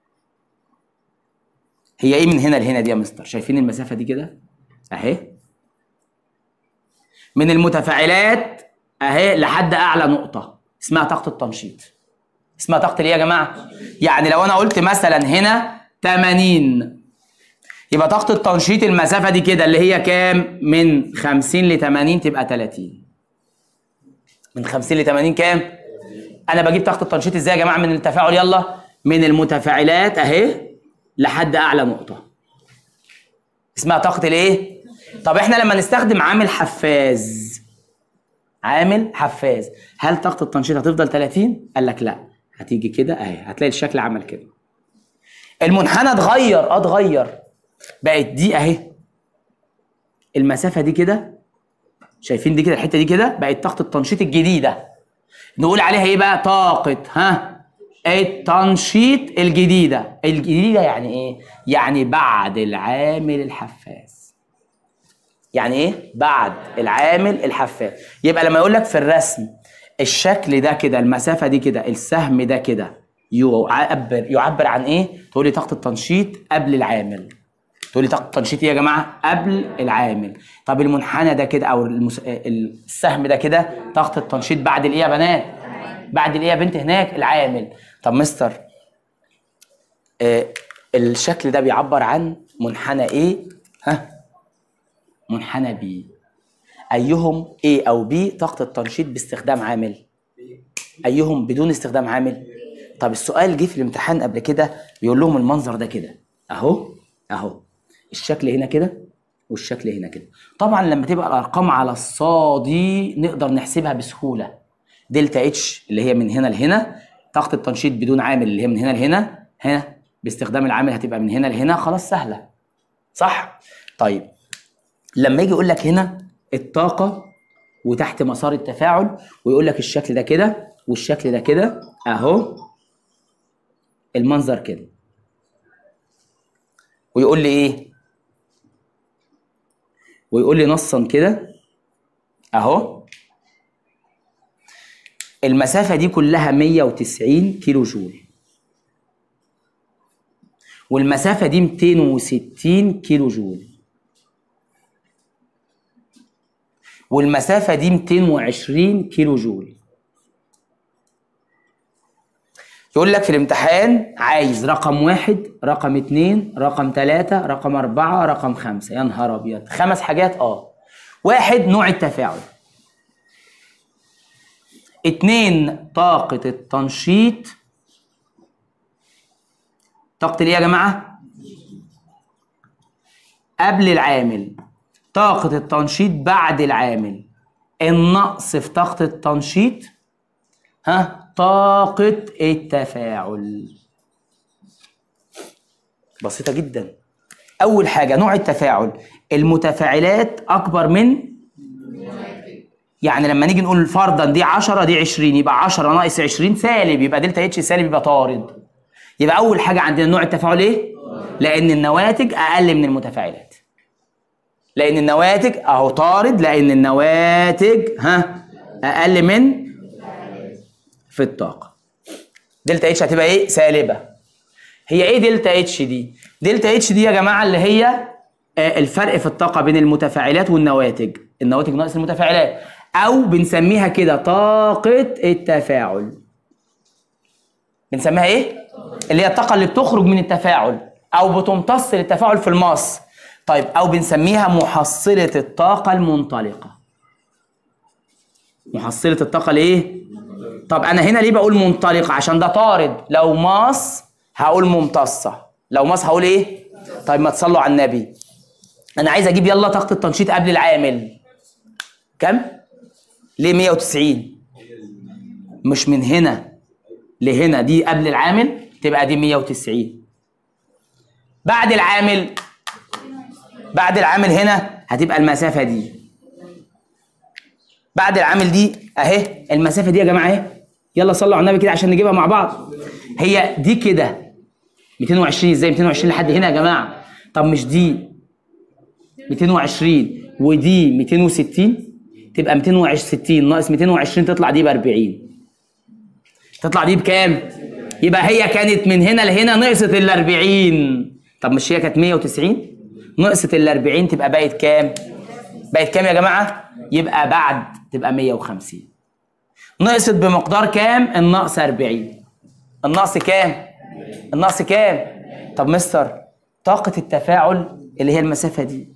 هي ايه من هنا لهنا دي يا مستر شايفين المسافه دي كده اهي من المتفاعلات اهي لحد اعلى نقطه اسمها طاقه التنشيط اسمها طاقه الايه يا جماعه يعني لو انا قلت مثلا هنا 80 يبقى طاقه التنشيط المسافه دي كده اللي هي كام من 50 ل 80 تبقى 30 من 50 ل 80 كام انا بجيب طاقه التنشيط ازاي يا جماعه من التفاعل يلا من المتفاعلات اهي لحد اعلى نقطه اسمها طاقه الايه طب احنا لما نستخدم عامل حفاز عامل حفاز هل طاقه التنشيط هتفضل 30 قال لك لا هتيجي كده اهي هتلاقي الشكل عمل كده المنحنى اتغير اه اتغير بقت دي اهي المسافه دي كده شايفين دي كده الحته دي كده بقت طاقه التنشيط الجديده نقول عليها ايه بقى طاقه ها التنشيط الجديده الجديده يعني ايه يعني بعد العامل الحفاز يعني ايه بعد العامل الحفاز يبقى لما يقول لك في الرسم الشكل ده كده المسافه دي كده السهم ده كده يعبر يعبر عن ايه تقول لي طاقه التنشيط قبل العامل تقول لي طاقه التنشيط ايه يا جماعه قبل العامل طب المنحنى ده كده او المس... السهم ده كده طاقه التنشيط بعد الايه يا بنات بعد الايه يا بنت هناك العامل طب مستر آه الشكل ده بيعبر عن منحنى ايه ها منحنى بي ايهم A او B طاقه التنشيط باستخدام عامل ايهم بدون استخدام عامل طب السؤال جه في الامتحان قبل كده بيقول لهم المنظر ده كده اهو اهو الشكل هنا كده والشكل هنا كده طبعا لما تبقى الارقام على الصادي نقدر نحسبها بسهوله دلتا اتش اللي هي من هنا لهنا طاقه التنشيط بدون عامل اللي هي من هنا لهنا هنا باستخدام العامل هتبقى من هنا لهنا خلاص سهله صح طيب لما يجي يقول لك هنا الطاقه وتحت مسار التفاعل ويقول لك الشكل ده كده والشكل ده كده اهو المنظر كده ويقول لي ايه ويقول لي نصا كده اهو المسافه دي كلها 190 كيلو جول والمسافه دي 260 كيلو جول والمسافه دي 220 كيلو جول يقول لك في الامتحان عايز رقم واحد رقم اتنين رقم تلاتة رقم أربعة رقم خمسة يا نهار أبيض خمس حاجات اه واحد نوع التفاعل اتنين طاقة التنشيط طاقة الايه يا جماعة؟ قبل العامل طاقة التنشيط بعد العامل النقص في طاقة التنشيط ها طاقة التفاعل بسيطة جدا أول حاجة نوع التفاعل المتفاعلات أكبر من يعني لما نيجي نقول فرضا دي 10 دي 20 يبقى 10 ناقص 20 سالب يبقى دلتا اتش سالب يبقى طارد يبقى أول حاجة عندنا نوع التفاعل إيه؟ لأن النواتج أقل من المتفاعلات لأن النواتج أهو طارد لأن النواتج ها أقل من في الطاقة دلتا اتش هتبقى ايه سالبة هي ايه دلتا اتش دي دلتا اتش دي يا جماعة اللي هي آه، الفرق في الطاقة بين المتفاعلات والنواتج النواتج ناقص المتفاعلات او بنسميها كده طاقة التفاعل بنسميها ايه اللي هي الطاقة اللي بتخرج من التفاعل او بتمتص للتفاعل في الماس طيب او بنسميها محصلة الطاقة المنطلقة محصلة الطاقة الايه طب انا هنا ليه بقول منطلقه عشان ده طارد لو ماس هقول ممتصه لو ماس هقول ايه طيب ما تصلوا على النبي انا عايز اجيب يلا طاقه التنشيط قبل العامل كم ليه 190 مش من هنا لهنا دي قبل العامل تبقى دي 190 بعد العامل بعد العامل هنا هتبقى المسافه دي بعد العامل دي اهي المسافه دي يا جماعه اهي يلا صلوا على النبي كده عشان نجيبها مع بعض هي دي كده 220 ازاي 220 لحد هنا يا جماعه طب مش دي 220 ودي 260 تبقى 260 ناقص 220 تطلع دي ب 40 تطلع دي بكام؟ يبقى هي كانت من هنا لهنا نقصت ال 40 طب مش هي كانت 190 نقصت ال 40 تبقى بقت كام؟ بقت كام يا جماعه؟ يبقى بعد تبقى 150 نقصت بمقدار كام؟ النقص 40 النقص كام؟ النقص كام؟ طب مستر طاقة التفاعل اللي هي المسافة دي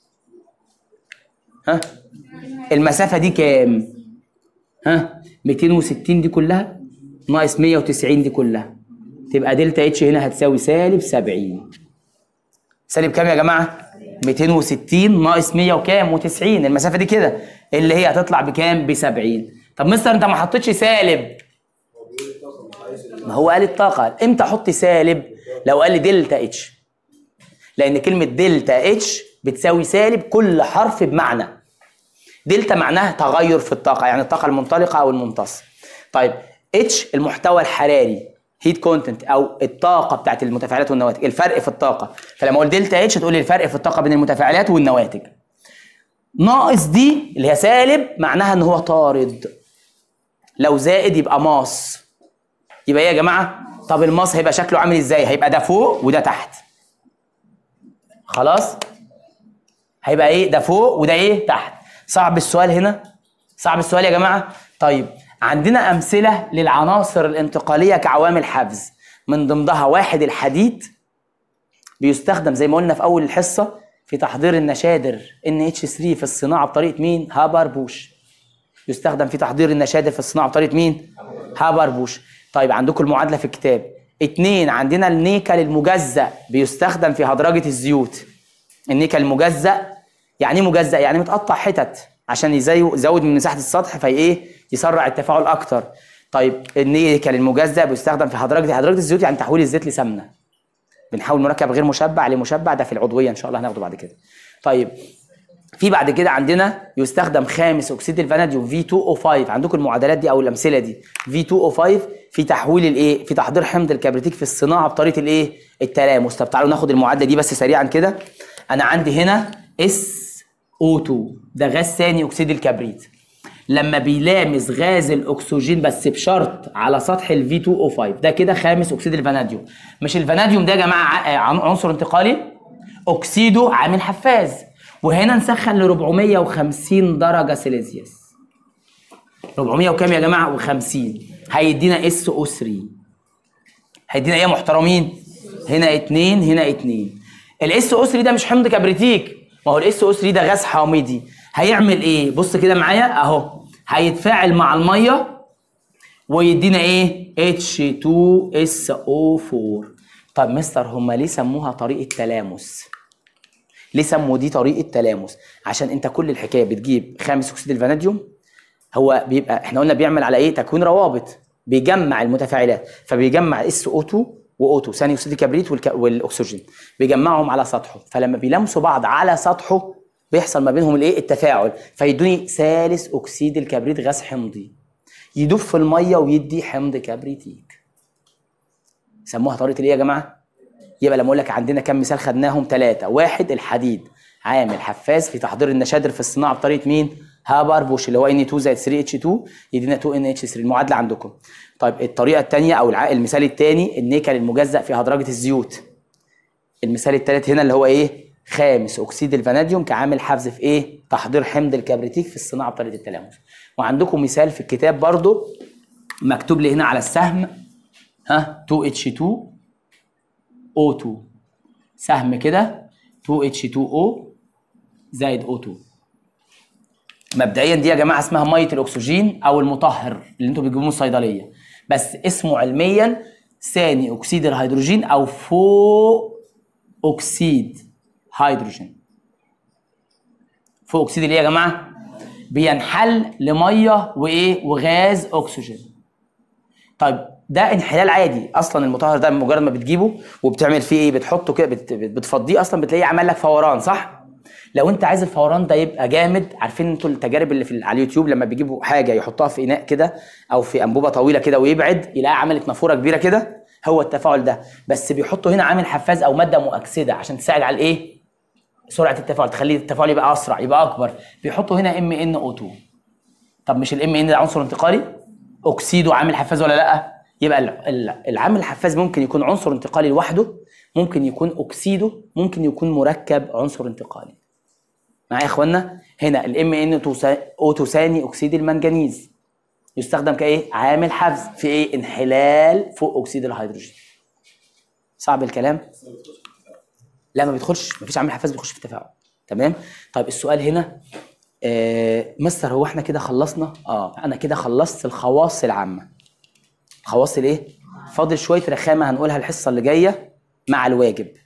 ها؟ المسافة دي كام؟ ها؟ 260 دي كلها ناقص 190 دي كلها تبقى دلتا اتش هنا هتساوي سالب 70 سالب كام يا جماعة؟ 260 ناقص 100 وكام؟ و90 المسافة دي كده اللي هي هتطلع بكام؟ ب 70 طب مستر انت ما حطيتش سالب ما هو قال الطاقة امتى احط سالب؟ لو قال لي دلتا اتش لأن كلمة دلتا اتش بتساوي سالب كل حرف بمعنى دلتا معناها تغير في الطاقة يعني الطاقة المنطلقة أو الممتصة طيب اتش المحتوى الحراري هيت كونتنت او الطاقه بتاعت المتفاعلات والنواتج الفرق في الطاقه فلما اقول دلتا اتش تقول لي الفرق في الطاقه بين المتفاعلات والنواتج ناقص دي اللي هي سالب معناها ان هو طارد لو زائد يبقى ماس يبقى ايه يا جماعه طب الماس هيبقى شكله عامل ازاي هيبقى ده فوق وده تحت خلاص هيبقى ايه ده فوق وده ايه تحت صعب السؤال هنا صعب السؤال يا جماعه طيب عندنا امثله للعناصر الانتقاليه كعوامل حفظ من ضمنها واحد الحديد بيستخدم زي ما قلنا في اول الحصه في تحضير النشادر NH3 في الصناعه بطريقه مين هابر بوش يستخدم في تحضير النشادر في الصناعه بطريقه مين هابر بوش طيب عندكم المعادله في الكتاب اتنين عندنا النيكل المجزأ بيستخدم في هدرجه الزيوت النيكل المجزأ يعني ايه مجزأ يعني متقطع حتت عشان يزي- يزود من مساحه السطح في ايه يسرع التفاعل اكتر طيب النيكل المجزأ بيستخدم في هدرجه هدرجه الزيوت يعني تحويل الزيت لسمنه بنحول مركب غير مشبع لمشبع ده في العضويه ان شاء الله هناخده بعد كده طيب في بعد كده عندنا يستخدم خامس اكسيد الفاناديوم V2O5 عندكم المعادلات دي او الامثله دي V2O5 في تحويل الايه في تحضير حمض الكبريتيك في الصناعه بطريقه الايه التلامس طب تعالوا ناخد المعادله دي بس سريعا كده انا عندي هنا SO2 ده غاز ثاني اكسيد الكبريت لما بيلامس غاز الاكسجين بس بشرط على سطح ال V2O5 ده كده خامس اكسيد الفاناديوم مش الفاناديوم ده يا جماعه ع- عن- عنصر انتقالي اكسيده عامل حفاز وهنا نسخن ل 450 درجه سيليزيوس 400 وكام يا جماعه و50 هيدينا اس او 3 هيدينا ايه يا محترمين هنا اتنين هنا اتنين الاس او 3 ده مش حمض كبريتيك ما هو الاس او 3 ده غاز حامضي هيعمل ايه بص كده معايا اهو هيتفاعل مع الميه ويدينا ايه H2SO4 طب مستر هما ليه سموها طريقه تلامس ليه سموا دي طريقه تلامس عشان انت كل الحكايه بتجيب خامس اكسيد الفاناديوم هو بيبقى احنا قلنا بيعمل على ايه تكوين روابط بيجمع المتفاعلات فبيجمع اس او 2 و O2 ثاني اكسيد الكبريت والك... والاكسجين بيجمعهم على سطحه فلما بيلمسوا بعض على سطحه بيحصل ما بينهم الايه التفاعل فيدوني ثالث اكسيد الكبريت غاز حمضي يدوب في الميه ويدي حمض كبريتيك سموها طريقه الايه يا جماعه يبقى لما اقول لك عندنا كم مثال خدناهم ثلاثه واحد الحديد عامل حفاز في تحضير النشادر في الصناعه بطريقه مين هابر بوش اللي هو ان 2 زائد 3 اتش 2 يدينا 2 ان اتش 3 المعادله عندكم طيب الطريقه الثانيه او الع- المثال الثاني النيكل المجزأ في هدرجه الزيوت المثال الثالث هنا اللي هو ايه خامس اكسيد الفاناديوم كعامل حفز في ايه تحضير حمض الكبريتيك في الصناعه بطريقه التلامس وعندكم مثال في الكتاب برضو مكتوب لي هنا على السهم ها 2H2 O2 سهم كده 2H2O زائد O2 مبدئيا دي يا جماعه اسمها ميه الاكسجين او المطهر اللي انتوا بتجيبوه من الصيدليه بس اسمه علميا ثاني اكسيد الهيدروجين او فوق اكسيد هيدروجين فوق اكسيد الايه يا جماعه بينحل لميه وايه وغاز اكسجين طيب ده انحلال عادي اصلا المطهر ده مجرد ما بتجيبه وبتعمل فيه ايه بتحطه كده بت- بت- بتفضيه اصلا بتلاقيه عمل لك فوران صح لو انت عايز الفوران ده يبقى جامد عارفين انتوا التجارب اللي في على اليوتيوب لما بيجيبوا حاجه يحطوها في اناء كده او في انبوبه طويله كده ويبعد يلاقي عملت نافوره كبيره كده هو التفاعل ده بس بيحطوا هنا عامل حفاز او ماده مؤكسده عشان تساعد على الايه سرعه التفاعل تخلي التفاعل يبقى اسرع يبقى اكبر بيحطوا هنا ام ان او 2 طب مش الام ان ده عنصر انتقالي اكسيده عامل حفاز ولا لا يبقى ال- ال- العامل الحفاز ممكن يكون عنصر انتقالي لوحده ممكن يكون اكسيده ممكن يكون مركب عنصر انتقالي معايا يا اخوانا هنا الام ان او ثاني اكسيد المنجنيز يستخدم كايه عامل حفز في ايه انحلال فوق اكسيد الهيدروجين صعب الكلام لا ما بيدخلش ما فيش عامل حفاز بيخش في التفاعل تمام طيب السؤال هنا آه مستر هو احنا كده خلصنا اه انا كده خلصت الخواص العامه خواص الايه فاضل شويه رخامه هنقولها الحصه اللي جايه مع الواجب